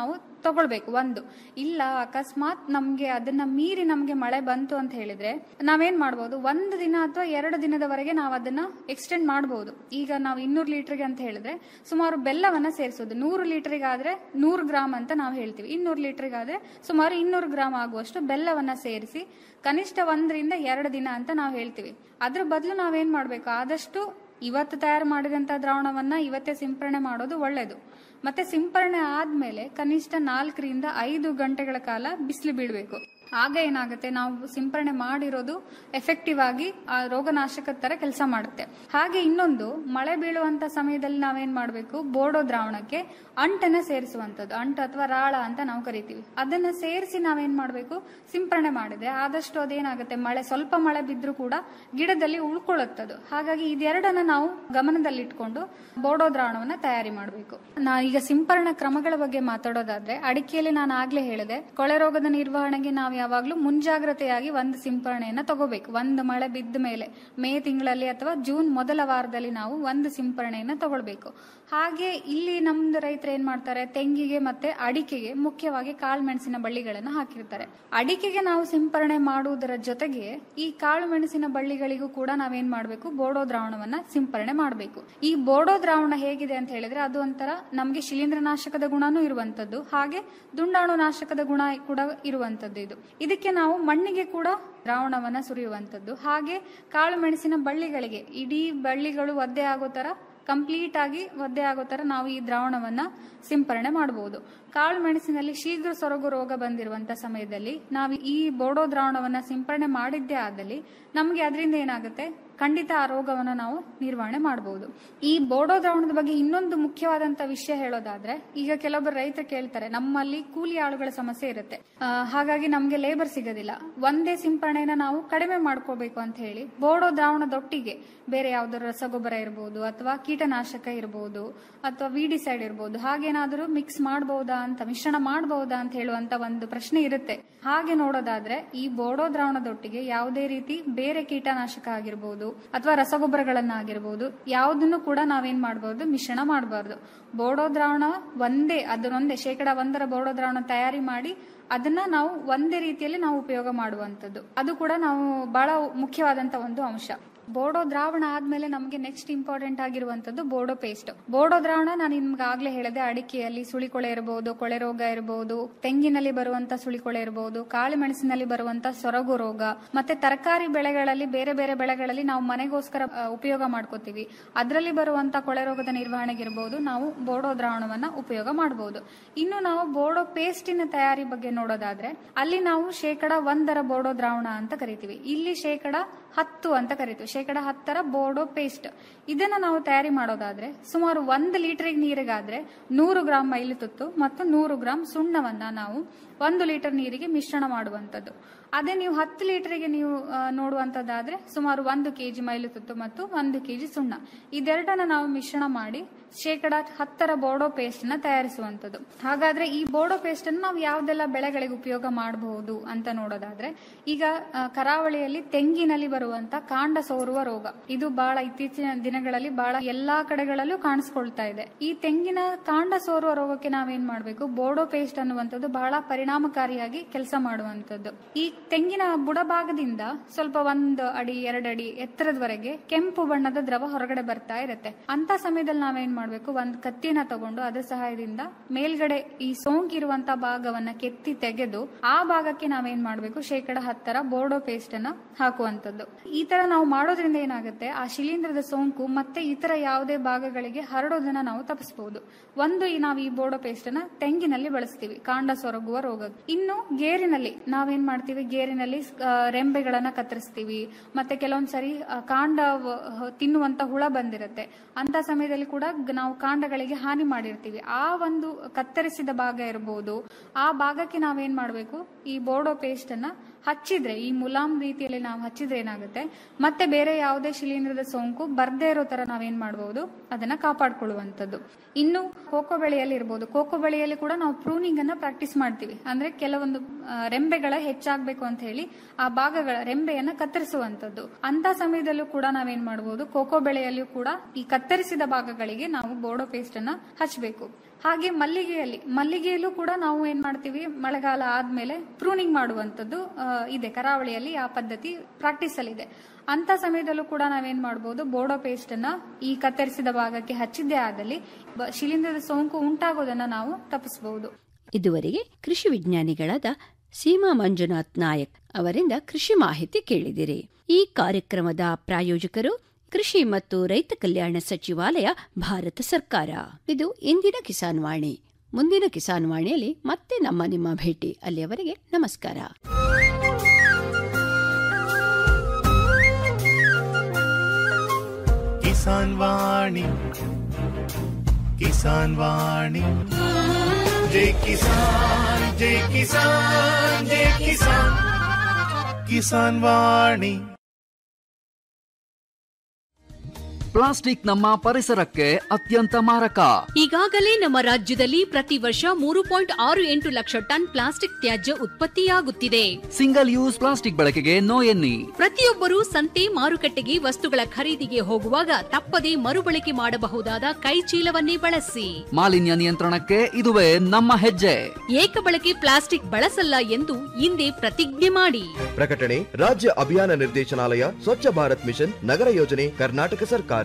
ತಗೊಳ್ಬೇಕು ಒಂದು ಇಲ್ಲ ಅಕಸ್ಮಾತ್ ನಮ್ಗೆ ಅದನ್ನ ಮೀರಿ ನಮ್ಗೆ ಮಳೆ ಬಂತು ಅಂತ ಹೇಳಿದ್ರೆ ನಾವೇನ್ ಮಾಡ್ಬೋದು ಒಂದು ದಿನ ಅಥವಾ ಎರಡು ದಿನದವರೆಗೆ ನಾವು ಅದನ್ನ ಎಕ್ಸ್ಟೆಂಡ್ ಮಾಡಬಹುದು ಈಗ ನಾವು ಇನ್ನೂರು ಲೀಟರ್ಗೆ ಅಂತ ಹೇಳಿದ್ರೆ ಸುಮಾರು ಬೆಲ್ಲವನ್ನ ಸೇರಿಸೋದು ನೂರು ಲೀಟರ್ಗಾದ್ರೆ ನೂರು ಗ್ರಾಮ್ ಅಂತ ನಾವು ಹೇಳ್ತೀವಿ ಇನ್ನೂರು ಲೀಟರ್ಗಾದ್ರೆ ಸುಮಾರು ಇನ್ನೂರು ಗ್ರಾಮ್ ಆಗುವಷ್ಟು ಬೆಲ್ಲವನ್ನ ಸೇರಿಸಿ ಕನಿಷ್ಠ ಒಂದರಿಂದ ಎರಡು ದಿನ ಅಂತ ನಾವು ಹೇಳ್ತೀವಿ ಅದ್ರ ಬದಲು ನಾವೇನ್ ಮಾಡ್ಬೇಕು ಆದಷ್ಟು ಇವತ್ತು ತಯಾರು ಮಾಡಿದಂತ ದ್ರಾವಣವನ್ನ ಇವತ್ತೇ ಸಿಂಪರಣೆ ಮಾಡೋದು ಒಳ್ಳೇದು ಮತ್ತೆ ಸಿಂಪರಣೆ ಆದ್ಮೇಲೆ ಕನಿಷ್ಠ ನಾಲ್ಕರಿಂದ ಐದು ಗಂಟೆಗಳ ಕಾಲ ಬಿಸಿಲು ಬೀಳಬೇಕು ಆಗ ಏನಾಗುತ್ತೆ ನಾವು ಸಿಂಪರಣೆ ಮಾಡಿರೋದು ಎಫೆಕ್ಟಿವ್ ಆಗಿ ಆ ರೋಗನಾಶಕದ ತರ ಕೆಲಸ ಮಾಡುತ್ತೆ ಹಾಗೆ ಇನ್ನೊಂದು ಮಳೆ ಬೀಳುವಂತ ಸಮಯದಲ್ಲಿ ನಾವೇನ್ ಮಾಡಬೇಕು ಬೋಡೋ ದ್ರಾವಣಕ್ಕೆ ಅಂಟನ್ನ ಸೇರಿಸುವಂತದ್ದು ಅಂಟು ಅಥವಾ ರಾಳ ಅಂತ ನಾವು ಕರಿತೀವಿ ಅದನ್ನ ಸೇರಿಸಿ ನಾವೇನ್ ಮಾಡಬೇಕು ಸಿಂಪರಣೆ ಮಾಡಿದ್ರೆ ಆದಷ್ಟು ಅದೇನಾಗುತ್ತೆ ಮಳೆ ಸ್ವಲ್ಪ ಮಳೆ ಬಿದ್ರೂ ಕೂಡ ಗಿಡದಲ್ಲಿ ಉಳ್ಕೊಳ್ಳುತ್ತದು ಹಾಗಾಗಿ ಇದೆರಡನ್ನ ನಾವು ಗಮನದಲ್ಲಿಟ್ಕೊಂಡು ಬೋಡೋ ದ್ರಾವಣವನ್ನ ತಯಾರಿ ಮಾಡಬೇಕು ನಾ ಈಗ ಸಿಂಪರಣಾ ಕ್ರಮಗಳ ಬಗ್ಗೆ ಮಾತಾಡೋದಾದ್ರೆ ಅಡಿಕೆಯಲ್ಲಿ ನಾನು ಆಗ್ಲೇ ಹೇಳಿದೆ ಕೊಳೆ ರೋಗದ ನಿರ್ವಹಣೆಗೆ ನಾವು ಯಾವಾಗ್ಲೂ ಮುಂಜಾಗ್ರತೆಯಾಗಿ ಒಂದು ಸಿಂಪರಣೆಯನ್ನ ತಗೋಬೇಕು ಒಂದು ಮಳೆ ಬಿದ್ದ ಮೇಲೆ ಮೇ ತಿಂಗಳಲ್ಲಿ ಅಥವಾ ಜೂನ್ ಮೊದಲ ವಾರದಲ್ಲಿ ನಾವು ಒಂದು ಸಿಂಪರಣೆಯನ್ನ ತಗೊಳ್ಬೇಕು ಹಾಗೆ ಇಲ್ಲಿ ನಮ್ದು ರೈತರು ಏನ್ ಮಾಡ್ತಾರೆ ತೆಂಗಿಗೆ ಮತ್ತೆ ಅಡಿಕೆಗೆ ಮುಖ್ಯವಾಗಿ ಕಾಳು ಮೆಣಸಿನ ಬಳ್ಳಿಗಳನ್ನ ಹಾಕಿರ್ತಾರೆ ಅಡಿಕೆಗೆ ನಾವು ಸಿಂಪರಣೆ ಮಾಡುವುದರ ಜೊತೆಗೆ ಈ ಕಾಳು ಮೆಣಸಿನ ಬಳ್ಳಿಗಳಿಗೂ ಕೂಡ ನಾವೇನ್ ಮಾಡ್ಬೇಕು ಬೋಡೋ ದ್ರಾವಣವನ್ನ ಸಿಂಪರಣೆ ಮಾಡಬೇಕು ಈ ಬೋಡೋ ದ್ರಾವಣ ಹೇಗಿದೆ ಅಂತ ಹೇಳಿದ್ರೆ ಅದು ಒಂಥರ ನಮ್ಗೆ ಶಿಲೀಂಧ್ರನಾಶಕದ ಗುಣನೂ ಇರುವಂತದ್ದು ಹಾಗೆ ದುಂಡಾಣು ನಾಶಕದ ಗುಣ ಕೂಡ ಇರುವಂತದ್ದು ಇದು ಇದಕ್ಕೆ ನಾವು ಮಣ್ಣಿಗೆ ಕೂಡ ದ್ರಾವಣವನ್ನ ಸುರಿಯುವಂತದ್ದು ಹಾಗೆ ಕಾಳು ಮೆಣಸಿನ ಬಳ್ಳಿಗಳಿಗೆ ಇಡೀ ಬಳ್ಳಿಗಳು ಒದ್ದೆ ಆಗೋ ತರ ಕಂಪ್ಲೀಟ್ ಆಗಿ ಒದ್ದೆ ಆಗೋ ತರ ನಾವು ಈ ದ್ರಾವಣವನ್ನ ಸಿಂಪರಣೆ ಮಾಡಬಹುದು ಕಾಳು ಮೆಣಸಿನಲ್ಲಿ ಶೀಘ್ರ ಸೊರಗು ರೋಗ ಬಂದಿರುವಂತ ಸಮಯದಲ್ಲಿ ನಾವು ಈ ಬೋಡೋ ದ್ರಾವಣವನ್ನ ಸಿಂಪರಣೆ ಮಾಡಿದ್ದೇ ಆದಲ್ಲಿ ನಮಗೆ ಅದರಿಂದ ಏನಾಗುತ್ತೆ ಖಂಡಿತ ಆ ರೋಗವನ್ನ ನಾವು ನಿರ್ವಹಣೆ ಮಾಡಬಹುದು ಈ ಬೋಡೋ ದ್ರಾವಣದ ಬಗ್ಗೆ ಇನ್ನೊಂದು ಮುಖ್ಯವಾದಂತ ವಿಷಯ ಹೇಳೋದಾದ್ರೆ ಈಗ ಕೆಲವೊಬ್ಬರು ರೈತರು ಕೇಳ್ತಾರೆ ನಮ್ಮಲ್ಲಿ ಕೂಲಿ ಆಳುಗಳ ಸಮಸ್ಯೆ ಇರುತ್ತೆ ಆ, ಹಾಗಾಗಿ ನಮ್ಗೆ ಲೇಬರ್ ಸಿಗೋದಿಲ್ಲ ಒಂದೇ ಸಿಂಪರಣೆನ ನಾವು ಕಡಿಮೆ ಮಾಡ್ಕೋಬೇಕು ಅಂತ ಹೇಳಿ ಬೋಡೋ ದ್ರಾವಣದೊಟ್ಟಿಗೆ ಬೇರೆ ಯಾವ್ದಾದ್ರು ರಸಗೊಬ್ಬರ ಇರಬಹುದು ಅಥವಾ ಕೀಟನಾಶಕ ಇರಬಹುದು ಅಥವಾ ವಿಡಿಸೈಡ್ ಇರಬಹುದು ಹಾಗೇನಾದರೂ ಮಿಕ್ಸ್ ಮಾಡಬಹುದಾ ಅಂತ ಮಿಶ್ರಣ ಮಾಡಬಹುದಾ ಅಂತ ಹೇಳುವಂತ ಒಂದು ಪ್ರಶ್ನೆ ಇರುತ್ತೆ ಹಾಗೆ ನೋಡೋದಾದ್ರೆ ಈ ಬೋಡೋ ದ್ರಾವಣದೊಟ್ಟಿಗೆ ಯಾವುದೇ ರೀತಿ ಬೇರೆ ಕೀಟನಾಶಕ ಆಗಿರ್ಬೋದು ಅಥವಾ ರಸಗೊಬ್ಬರಗಳನ್ನಾಗಿರ್ಬೋದು ಯಾವುದನ್ನು ಕೂಡ ನಾವೇನ್ ಮಾಡಬಹುದು ಮಿಶ್ರಣ ಮಾಡಬಾರ್ದು ಬೋಡೋ ದ್ರಾವಣ ಒಂದೇ ಅದನ್ನೊಂದೇ ಶೇಕಡ ಒಂದರ ಬೋಡೋ ದ್ರಾವಣ ತಯಾರಿ ಮಾಡಿ ಅದನ್ನ ನಾವು ಒಂದೇ ರೀತಿಯಲ್ಲಿ ನಾವು ಉಪಯೋಗ ಮಾಡುವಂತದ್ದು ಅದು ಕೂಡ ನಾವು ಬಹಳ ಮುಖ್ಯವಾದಂತ ಒಂದು ಅಂಶ ಬೋಡೋ ದ್ರಾವಣ ಆದ್ಮೇಲೆ ನಮಗೆ ನೆಕ್ಸ್ಟ್ ಇಂಪಾರ್ಟೆಂಟ್ ಆಗಿರುವಂತದ್ದು ಬೋಡೋ ಪೇಸ್ಟ್ ಬೋಡೋ ದ್ರಾವಣ ನಾನು ನಿಮ್ಗೆ ಆಗ್ಲೇ ಹೇಳಿದೆ ಅಡಿಕೆಯಲ್ಲಿ ಸುಳಿಕೊಳೆ ಇರಬಹುದು ಕೊಳೆ ರೋಗ ಇರಬಹುದು ತೆಂಗಿನಲ್ಲಿ ಬರುವಂತ ಸುಳಿಕೊಳೆ ಇರಬಹುದು ಕಾಳು ಮೆಣಸಿನಲ್ಲಿ ಬರುವಂತ ಸೊರಗು ರೋಗ ಮತ್ತೆ ತರಕಾರಿ ಬೆಳೆಗಳಲ್ಲಿ ಬೇರೆ ಬೇರೆ ಬೆಳೆಗಳಲ್ಲಿ ನಾವು ಮನೆಗೋಸ್ಕರ ಆ, ಉಪಯೋಗ ಮಾಡ್ಕೋತೀವಿ ಅದರಲ್ಲಿ ಬರುವಂತ ಕೊಳೆ ರೋಗದ ನಿರ್ವಹಣೆಗಿರಬಹುದು ನಾವು ಬೋಡೋ ದ್ರಾವಣವನ್ನ ಉಪಯೋಗ ಮಾಡಬಹುದು ಇನ್ನು ನಾವು ಬೋಡೋ ಪೇಸ್ಟಿನ ತಯಾರಿ ಬಗ್ಗೆ ನೋಡೋದಾದ್ರೆ ಅಲ್ಲಿ ನಾವು ಶೇಕಡ ಒಂದರ ಬೋಡೋ ದ್ರಾವಣ ಅಂತ ಕರಿತೀವಿ ಇಲ್ಲಿ ಶೇಕಡ ಹತ್ತು ಅಂತ ಕರಿತೀವಿ ಶೇಕಡ ಹತ್ತರ ಬೋರ್ಡೋ ಪೇಸ್ಟ್ ಇದನ್ನ ನಾವು ತಯಾರಿ ಮಾಡೋದಾದ್ರೆ ಸುಮಾರು ಒಂದು ಲೀಟರ್ ನೀರಿಗಾದ್ರೆ ನೂರು ಗ್ರಾಂ ಮೈಲುತುತ್ತು ಮತ್ತು ನೂರು ಗ್ರಾಂ ಸುಣ್ಣವನ್ನ ನಾವು ಒಂದು ಲೀಟರ್ ನೀರಿಗೆ ಮಿಶ್ರಣ ಮಾಡುವಂತದ್ದು ಅದೇ ನೀವು ಹತ್ತು ಲೀಟರ್ಗೆ ನೀವು ಆ, ನೋಡುವಂತದ್ದಾದ್ರೆ ಸುಮಾರು ಒಂದು ಕೆಜಿ ಮೈಲುತುತ್ತು ಮತ್ತು ಒಂದು ಕೆಜಿ ಸುಣ್ಣ ಇದೆರಡನ್ನ ನಾವು ಮಿಶ್ರಣ ಮಾಡಿ ಶೇಕಡ ಹತ್ತರ ಬೋರ್ಡೋ ಪೇಸ್ಟ್ ನ ತಯಾರಿಸುವಂತದ್ದು ಹಾಗಾದ್ರೆ ಈ ಬೋರ್ಡೋ ಪೇಸ್ಟ್ ಅನ್ನು ನಾವು ಯಾವ್ದೆಲ್ಲ ಬೆಳೆಗಳಿಗೆ ಉಪಯೋಗ ಮಾಡಬಹುದು ಅಂತ ನೋಡೋದಾದ್ರೆ ಈಗ ಆ, ಕರಾವಳಿಯಲ್ಲಿ ತೆಂಗಿನಲ್ಲಿ ಬರುವಂತ ಕಾಂಡ ಸೋರುವ ರೋಗ ಇದು ಬಹಳ ಇತ್ತೀಚಿನ ದಿನಗಳಲ್ಲಿ ಬಹಳ ಎಲ್ಲಾ ಕಡೆಗಳಲ್ಲೂ ಕಾಣಿಸ್ಕೊಳ್ತಾ ಇದೆ ಈ ತೆಂಗಿನ ಕಾಂಡ ಸೋರುವ ರೋಗಕ್ಕೆ ನಾವೇನ್ ಮಾಡಬೇಕು ಬೋರ್ಡೋ ಪೇಸ್ಟ್ ಅನ್ನುವಂಥದ್ದು ಬಹಳ ಪರಿಣಾಮಕಾರಿಯಾಗಿ ಕೆಲಸ ಮಾಡುವಂತದ್ದು ಈ ತೆಂಗಿನ ಬುಡಭಾಗದಿಂದ ಸ್ವಲ್ಪ ಒಂದು ಅಡಿ ಎರಡು ಅಡಿ ಎತ್ತರದವರೆಗೆ ಕೆಂಪು ಬಣ್ಣದ ದ್ರವ ಹೊರಗಡೆ ಬರ್ತಾ ಇರುತ್ತೆ ಅಂತ ಸಮಯದಲ್ಲಿ ನಾವೇನ್ ಮಾಡ್ಬೇಕು ಒಂದ್ ಕತ್ತಿನ ತಗೊಂಡು ಅದರ ಸಹಾಯದಿಂದ ಮೇಲ್ಗಡೆ ಈ ಸೋಂಕಿರುವಂತ ಭಾಗವನ್ನ ಕೆತ್ತಿ ತೆಗೆದು ಆ ಭಾಗಕ್ಕೆ ನಾವೇನ್ ಮಾಡ್ಬೇಕು ಶೇಕಡ ಹತ್ತರ ಬೋರ್ಡೋ ಪೇಸ್ಟ್ ಅನ್ನ ಹಾಕುವಂತದ್ದು ಈ ತರ ನಾವು ಮಾಡೋದ್ರಿಂದ ಏನಾಗುತ್ತೆ ಆ ಶಿಲೀಂಧ್ರದ ಸೋಂಕು ಮತ್ತೆ ಇತರ ಯಾವುದೇ ಭಾಗಗಳಿಗೆ ಹರಡೋದನ್ನ ನಾವು ತಪ್ಪಿಸಬಹುದು ಒಂದು ಈ ನಾವು ಈ ಬೋರ್ಡೋ ಪೇಸ್ಟ್ ಅನ್ನ ತೆಂಗಿನಲ್ಲಿ ಬಳಸ್ತೀವಿ ಕಾಂಡ ಸೊರಗುವ ರೋಗ ಇನ್ನು ಗೇರಿನಲ್ಲಿ ನಾವೇನ್ ಮಾಡ್ತೀವಿ ಗೇರಿನಲ್ಲಿ ಆ, ರೆಂಬೆಗಳನ್ನ ಕತ್ತರಿಸ್ತೀವಿ ಮತ್ತೆ ಕೆಲವೊಂದ್ ಸರಿ ಆ, ಕಾಂಡ ವ- ತಿನ್ನುವಂತ ಹುಳ ಬಂದಿರುತ್ತೆ ಅಂತ ಸಮಯದಲ್ಲಿ ಕೂಡ ಗ- ನಾವು ಕಾಂಡಗಳಿಗೆ ಹಾನಿ ಮಾಡಿರ್ತೀವಿ ಆ ಒಂದು ಕತ್ತರಿಸಿದ ಭಾಗ ಇರಬಹುದು ಆ ಭಾಗಕ್ಕೆ ನಾವೇನ್ ಮಾಡ್ಬೇಕು ಈ ಬೋರ್ಡೋ ಪೇಸ್ಟ್ ಅನ್ನ ಹಚ್ಚಿದ್ರೆ ಈ ಮುಲಾಮ್ ರೀತಿಯಲ್ಲಿ ನಾವು ಹಚ್ಚಿದ್ರೆ ಏನಾಗುತ್ತೆ ಮತ್ತೆ ಬೇರೆ ಯಾವುದೇ ಶಿಲೀಂಧ್ರದ ಸೋಂಕು ಬರ್ದೇ ಇರೋ ತರ ನಾವೇನ್ ಮಾಡಬಹುದು ಅದನ್ನ ಕಾಪಾಡ್ಕೊಳ್ಳುವಂತದ್ದು ಇನ್ನು ಕೋಕೋ ಬೆಳೆಯಲ್ಲಿ ಇರ್ಬೋದು ಕೋಕೋ ಬೆಳೆಯಲ್ಲಿ ಕೂಡ ನಾವು ಪ್ರೂನಿಂಗ್ ಅನ್ನ ಪ್ರಾಕ್ಟೀಸ್ ಮಾಡ್ತೀವಿ ಅಂದ್ರೆ ಕೆಲವೊಂದು ಆ, ರೆಂಬೆಗಳ ಹೆಚ್ಚಾಗ್ಬೇಕು ಅಂತ ಹೇಳಿ ಆ ಭಾಗಗಳ ರೆಂಬೆಯನ್ನ ಕತ್ತರಿಸುವಂತದ್ದು ಅಂತ ಸಮಯದಲ್ಲೂ ಕೂಡ ನಾವೇನ್ ಮಾಡಬಹುದು ಕೋಕೋ ಬೆಳೆಯಲ್ಲಿಯೂ ಕೂಡ ಈ ಕತ್ತರಿಸಿದ ಭಾಗಗಳಿಗೆ ನಾವು ಬೋರ್ಡೋ ಪೇಸ್ಟ್ ಅನ್ನ ಹಚ್ಚಬೇಕು ಹಾಗೆ ಮಲ್ಲಿಗೆಯಲ್ಲಿ ಮಲ್ಲಿಗೆಯಲ್ಲೂ ಕೂಡ ನಾವು ಏನ್ ಮಾಡ್ತೀವಿ ಮಳೆಗಾಲ ಆದ್ಮೇಲೆ ಪ್ರೂನಿಂಗ್ ಮಾಡುವಂಥದ್ದು ಆ, ಇದೆ ಕರಾವಳಿಯಲ್ಲಿ ಆ ಪದ್ಧತಿ ಪ್ರಾಕ್ಟೀಸ್ ಅಲ್ಲಿ ಇದೆ ಅಂತ ಸಮಯದಲ್ಲೂ ಕೂಡ ನಾವೇನ್ ಮಾಡಬಹುದು ಬೋಡೋ ಪೇಸ್ಟ್ ಅನ್ನ ಈ ಕತ್ತರಿಸಿದ ಭಾಗಕ್ಕೆ ಹಚ್ಚಿದ್ದೇ ಆದಲ್ಲಿ ಬ- ಶಿಲೀಂಧ್ರದ ಸೋಂಕು ಉಂಟಾಗೋದನ್ನ ನಾವು ತಪ್ಪಿಸಬಹುದು ಇದುವರೆಗೆ ಕೃಷಿ ವಿಜ್ಞಾನಿಗಳಾದ ಸೀಮಾ ಮಂಜುನಾಥ್ ನಾಯಕ್ ಅವರಿಂದ ಕೃಷಿ ಮಾಹಿತಿ ಕೇಳಿದಿರಿ ಈ ಕಾರ್ಯಕ್ರಮದ ಪ್ರಾಯೋಜಕರು ಕೃಷಿ ಮತ್ತು ರೈತ ಕಲ್ಯಾಣ ಸಚಿವಾಲಯ ಭಾರತ ಸರ್ಕಾರ ಇದು ಇಂದಿನ ಕಿಸಾನ್ ವಾಣಿ ಮುಂದಿನ ಕಿಸಾನ್ ವಾಣಿಯಲ್ಲಿ ಮತ್ತೆ ನಮ್ಮ ನಿಮ್ಮ ಭೇಟಿ ಅಲ್ಲಿಯವರೆಗೆ ನಮಸ್ಕಾರ ಕಿಸಾನ್ ವಾಣಿ ಕಿಸಾನ್ ವಾಣಿ ಜೈ ಕಿಸಾನ್ ಜೈ ಕಿಸಾನ್ ಜೈ ಕಿಸಾನ್ ಕಿಸಾನ್ ವಾಣಿ ಪ್ಲಾಸ್ಟಿಕ್ ನಮ್ಮ ಪರಿಸರಕ್ಕೆ ಅತ್ಯಂತ ಮಾರಕ ಈಗಾಗಲೇ ನಮ್ಮ ರಾಜ್ಯದಲ್ಲಿ ಪ್ರತಿ ವರ್ಷ ಮೂರು ಪಾಯಿಂಟ್ ಆರು ಎಂಟು ಲಕ್ಷ ಟನ್ ಪ್ಲಾಸ್ಟಿಕ್ ತ್ಯಾಜ್ಯ ಉತ್ಪತ್ತಿಯಾಗುತ್ತಿದೆ ಸಿಂಗಲ್ ಯೂಸ್ ಪ್ಲಾಸ್ಟಿಕ್ ಬಳಕೆಗೆ ನೋ ಎನ್ನಿ ಪ್ರತಿಯೊಬ್ಬರೂ ಸಂತೆ ಮಾರುಕಟ್ಟೆಗೆ ವಸ್ತುಗಳ ಖರೀದಿಗೆ ಹೋಗುವಾಗ ತಪ್ಪದೇ ಮರುಬಳಕೆ ಮಾಡಬಹುದಾದ ಕೈ ಚೀಲವನ್ನೇ ಬಳಸಿ ಮಾಲಿನ್ಯ ನಿಯಂತ್ರಣಕ್ಕೆ ಇದುವೇ ನಮ್ಮ ಹೆಜ್ಜೆ ಏಕಬಳಕೆ ಪ್ಲಾಸ್ಟಿಕ್ ಬಳಸಲ್ಲ ಎಂದು ಇಂದೇ ಪ್ರತಿಜ್ಞೆ ಮಾಡಿ ಪ್ರಕಟಣೆ ರಾಜ್ಯ ಅಭಿಯಾನ ನಿರ್ದೇಶನಾಲಯ ಸ್ವಚ್ಛ ಭಾರತ್ ಮಿಷನ್ ನಗರ ಯೋಜನೆ ಕರ್ನಾಟಕ ಸರ್ಕಾರ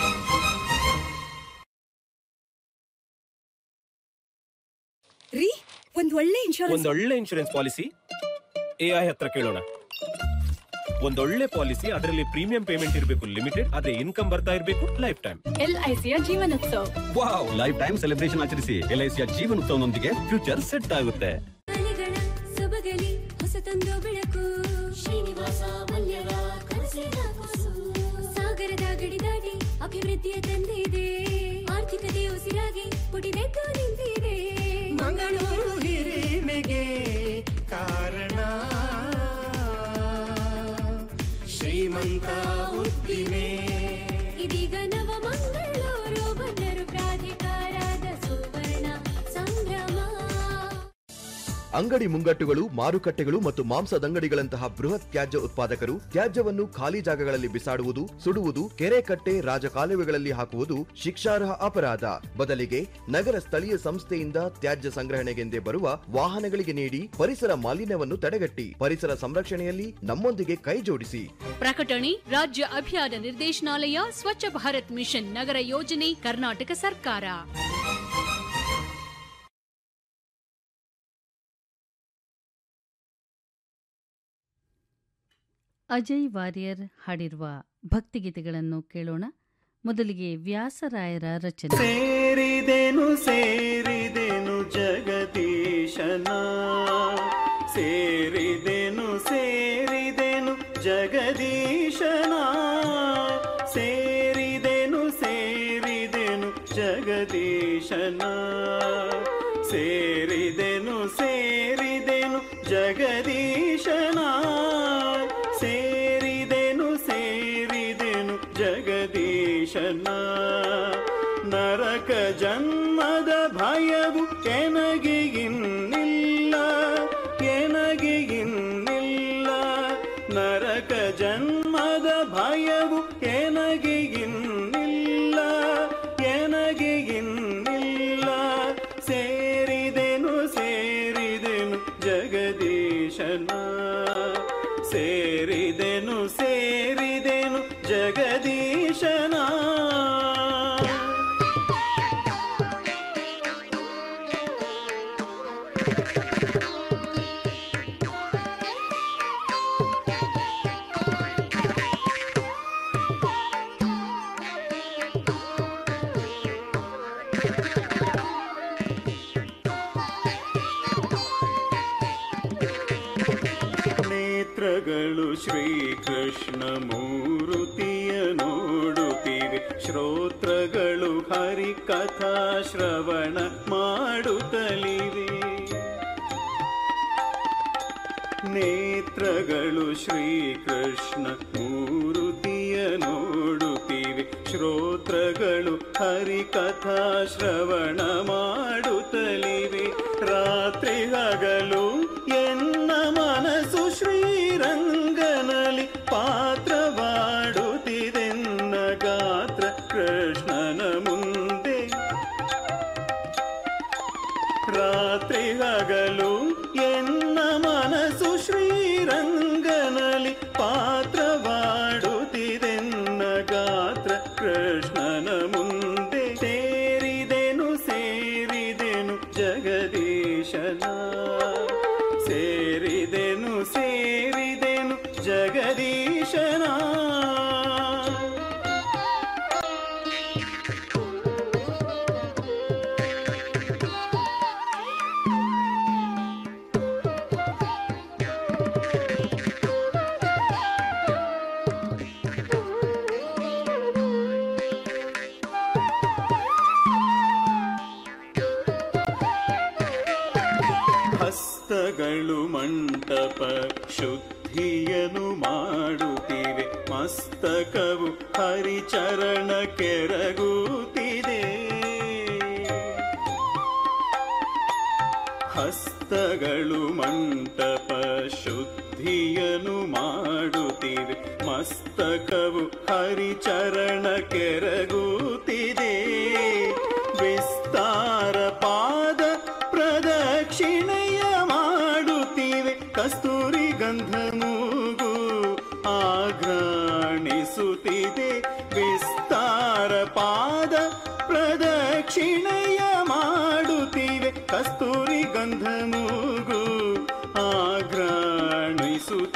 ರೀ ಒಂದ್ ಒಳ್ಳೆ ಇನ್ಶೂರೆನ್ಸ್ ಒಂದೊಳ್ಳೆ ಇನ್ಶೂರೆನ್ಸ್ ಪಾಲಿಸಿ ಎಐ ಹತ್ರ ಕೇಳೋಣ ಒಂದೊಳ್ಳೆ ಪಾಲಿಸಿ ಅದರಲ್ಲಿ ಪ್ರೀಮಿಯಂ ಪೇಮೆಂಟ್ ಇರಬೇಕು ಲಿಮಿಟೆಡ್ ಅದೇ ಇನ್ಕಮ್ ಬರ್ತಾ ಇರಬೇಕು ಲೈಫ್ ಟೈಮ್ ಎಲ್ಐಸಿಯ Jeevan Utsav wow life time celebration ಆಚರಿಸಿ ಎಲ್ಐಸಿಯ ಜೀವನೋತ್ಸವನೊಂದಿಗೆ ಫ್ಯೂಚರ್ ಸೆಟ್ ಆಗುತ್ತೆ ಸೊಬಗಲಿ ಹೊಸತೊಂದು ಬೆಳಕು ಶ್ರೀನಿವಾಸ ಮಲ್ಯರ ಕನಸಿನ ಕೂಸು ಸಾಗರದ ಗಡಿ ದಾಟಿ ಅಭಿವೃದ್ಧಿಯ ತಂದಿದೆ ಆರ್ಥಿಕತೆ ಉಸಿರಾಗಿ ಪುಟಿದೆದ್ದು ನಿಂತಿದೆ ಮಂಗಳೂರು ಹಿರಿಮೆಗೆ ಕಾರಣ ಶ್ರೀಮಂತ ಉದ್ದಿಮೆ ಇದೀಗ ನವ ಮಂಗಳೂರು ಬಂದರು ಪ್ರಾಧಿಕಾರದ ಸುವರ್ಣ ಸಂಭ್ರಮ ಅಂಗಡಿ ಮುಂಗಟ್ಟುಗಳು ಮಾರುಕಟ್ಟೆಗಳು ಮತ್ತು ಮಾಂಸದಂಗಡಿಗಳಂತಹ ಬೃಹತ್ ತ್ಯಾಜ್ಯ ಉತ್ಪಾದಕರು ತ್ಯಾಜ್ಯವನ್ನು ಖಾಲಿ ಜಾಗಗಳಲ್ಲಿ ಬಿಸಾಡುವುದು ಸುಡುವುದು ಕೆರೆ ಕಟ್ಟೆ ರಾಜಕಾಲುವೆಗಳಲ್ಲಿ ಹಾಕುವುದು ಶಿಕ್ಷಾರ್ಹ ಅಪರಾಧ ಬದಲಿಗೆ ನಗರ ಸ್ಥಳೀಯ ಸಂಸ್ಥೆಯಿಂದ ತ್ಯಾಜ್ಯ ಸಂಗ್ರಹಣೆಗೆಂದೇ ಬರುವ ವಾಹನಗಳಿಗೆ ನೀಡಿ ಪರಿಸರ ಮಾಲಿನ್ಯವನ್ನು ತಡೆಗಟ್ಟಿ ಪರಿಸರ ಸಂರಕ್ಷಣೆಯಲ್ಲಿ ನಮ್ಮೊಂದಿಗೆ ಕೈ ಜೋಡಿಸಿ ಪ್ರಕಟಣೆ ರಾಜ್ಯ ಅಭಿಯಾನ ನಿರ್ದೇಶನಾಲಯ ಸ್ವಚ್ಛ ಭಾರತ್ ಮಿಷನ್ ನಗರ ಯೋಜನೆ ಕರ್ನಾಟಕ ಸರ್ಕಾರ ಅಜಯ್ ವಾರಿಯರ್ ಹಾಡಿರುವ ಭಕ್ತಿಗೀತೆಗಳನ್ನು ಕೇಳೋಣ ಮೊದಲಿಗೆ ವ್ಯಾಸರಾಯರ ರಚನೆ ಸೇರಿದೆನು ಸೇರಿದೆನು ಜಗದೀಶನ ಸೇರಿದೆನು ಸೇರಿದೆನು ಜಗದೀಶನ ಸೇರಿದೆನು ಸೇರಿದೆನು ಜಗದೀಶನ ಸೇರಿದೆನು ಸೇರಿದೆನು ಜಗದೀಶನ ಸೇರಿದೆನು ಸೇರಿದೆನು ಜಗದೀಶನ ನರಕ ಜನ್ಮದ ಭಯವು ಎನಗೆ ಇನ್ನಿಲ್ಲ ಎನಗೆ ಇನ್ನಿಲ್ಲ ನರಕ ಜನ್ಮದ ಭಯವು ಎನಗೆ ಇನ್ನಿಲ್ಲ ಎನಗೆ ಇನ್ನಿಲ್ಲ ಸೇರಿದೆನು ಸೇರಿದೆನು ಜಗದೀಶನ ಸೇರಿದೆನು ಸೇರಿದೆನು ಜಗದೀಶನ ನೇತ್ರಗಳು ಶ್ರೀಕೃಷ್ಣ ಮೂರುತಿಯ ನೋಡುತ್ತಿವೆ ಶ್ರೋತ್ರಗಳು ಹರಿಕಥಾ ಶ್ರವಣ ಮಾಡುತ್ತಲಿವೆ ನೇತ್ರಗಳು ಶ್ರೀಕೃಷ್ಣ ಮೂರುತಿಯ ನೋಡುತ್ತಿವೆ ಶ್ರೋತ್ರಗಳು ಹರಿಕಥಾ ಶ್ರವಣ ಮಾಡುತ್ತಲಿವೆ ರಾತ್ರಿ ಹಗಲು ಎನ್ನ ಮನಸ್ಸು ಶ್ರೀರಂಗನಲ್ಲಿ ಪಾತ್ರವಾಡುತ್ತಿದೆನ್ನ ಗಾತ್ರ ಕೃಷ್ಣನ ಮುಂದೆ ಜಗದೀಶನ ಹಸ್ತಗಳು ಮಂಟಪ ಶುದ್ಧಿಯನು ಮಾಡುತ್ತಿವೆ ಮಸ್ತಕವು ಹರಿಚರಣ ಕೆರಗುತ್ತಿದೆ ಹಸ್ತಗಳು ಮಂಟಪ ಶುದ್ಧಿಯನು ಮಾಡುತ್ತಿವೆ ಮಸ್ತಕವು ಹರಿಚರಣ ಕೆರಗುತ್ತಿದೆ ವಿಸ್ತಾರ ಪಾದ ಪ್ರದಕ್ಷಿಣೆಯ ಮಾಡುತ್ತಿವೆ ಕಸ್ತೂರಿ ಗಂಧ ಮೂಗು ಆಘ್ರಾಣಿಸುತ್ತಿದೆ ವಿಸ್ತಾರ ಪಾದ ಪ್ರದಕ್ಷಿಣೆಯ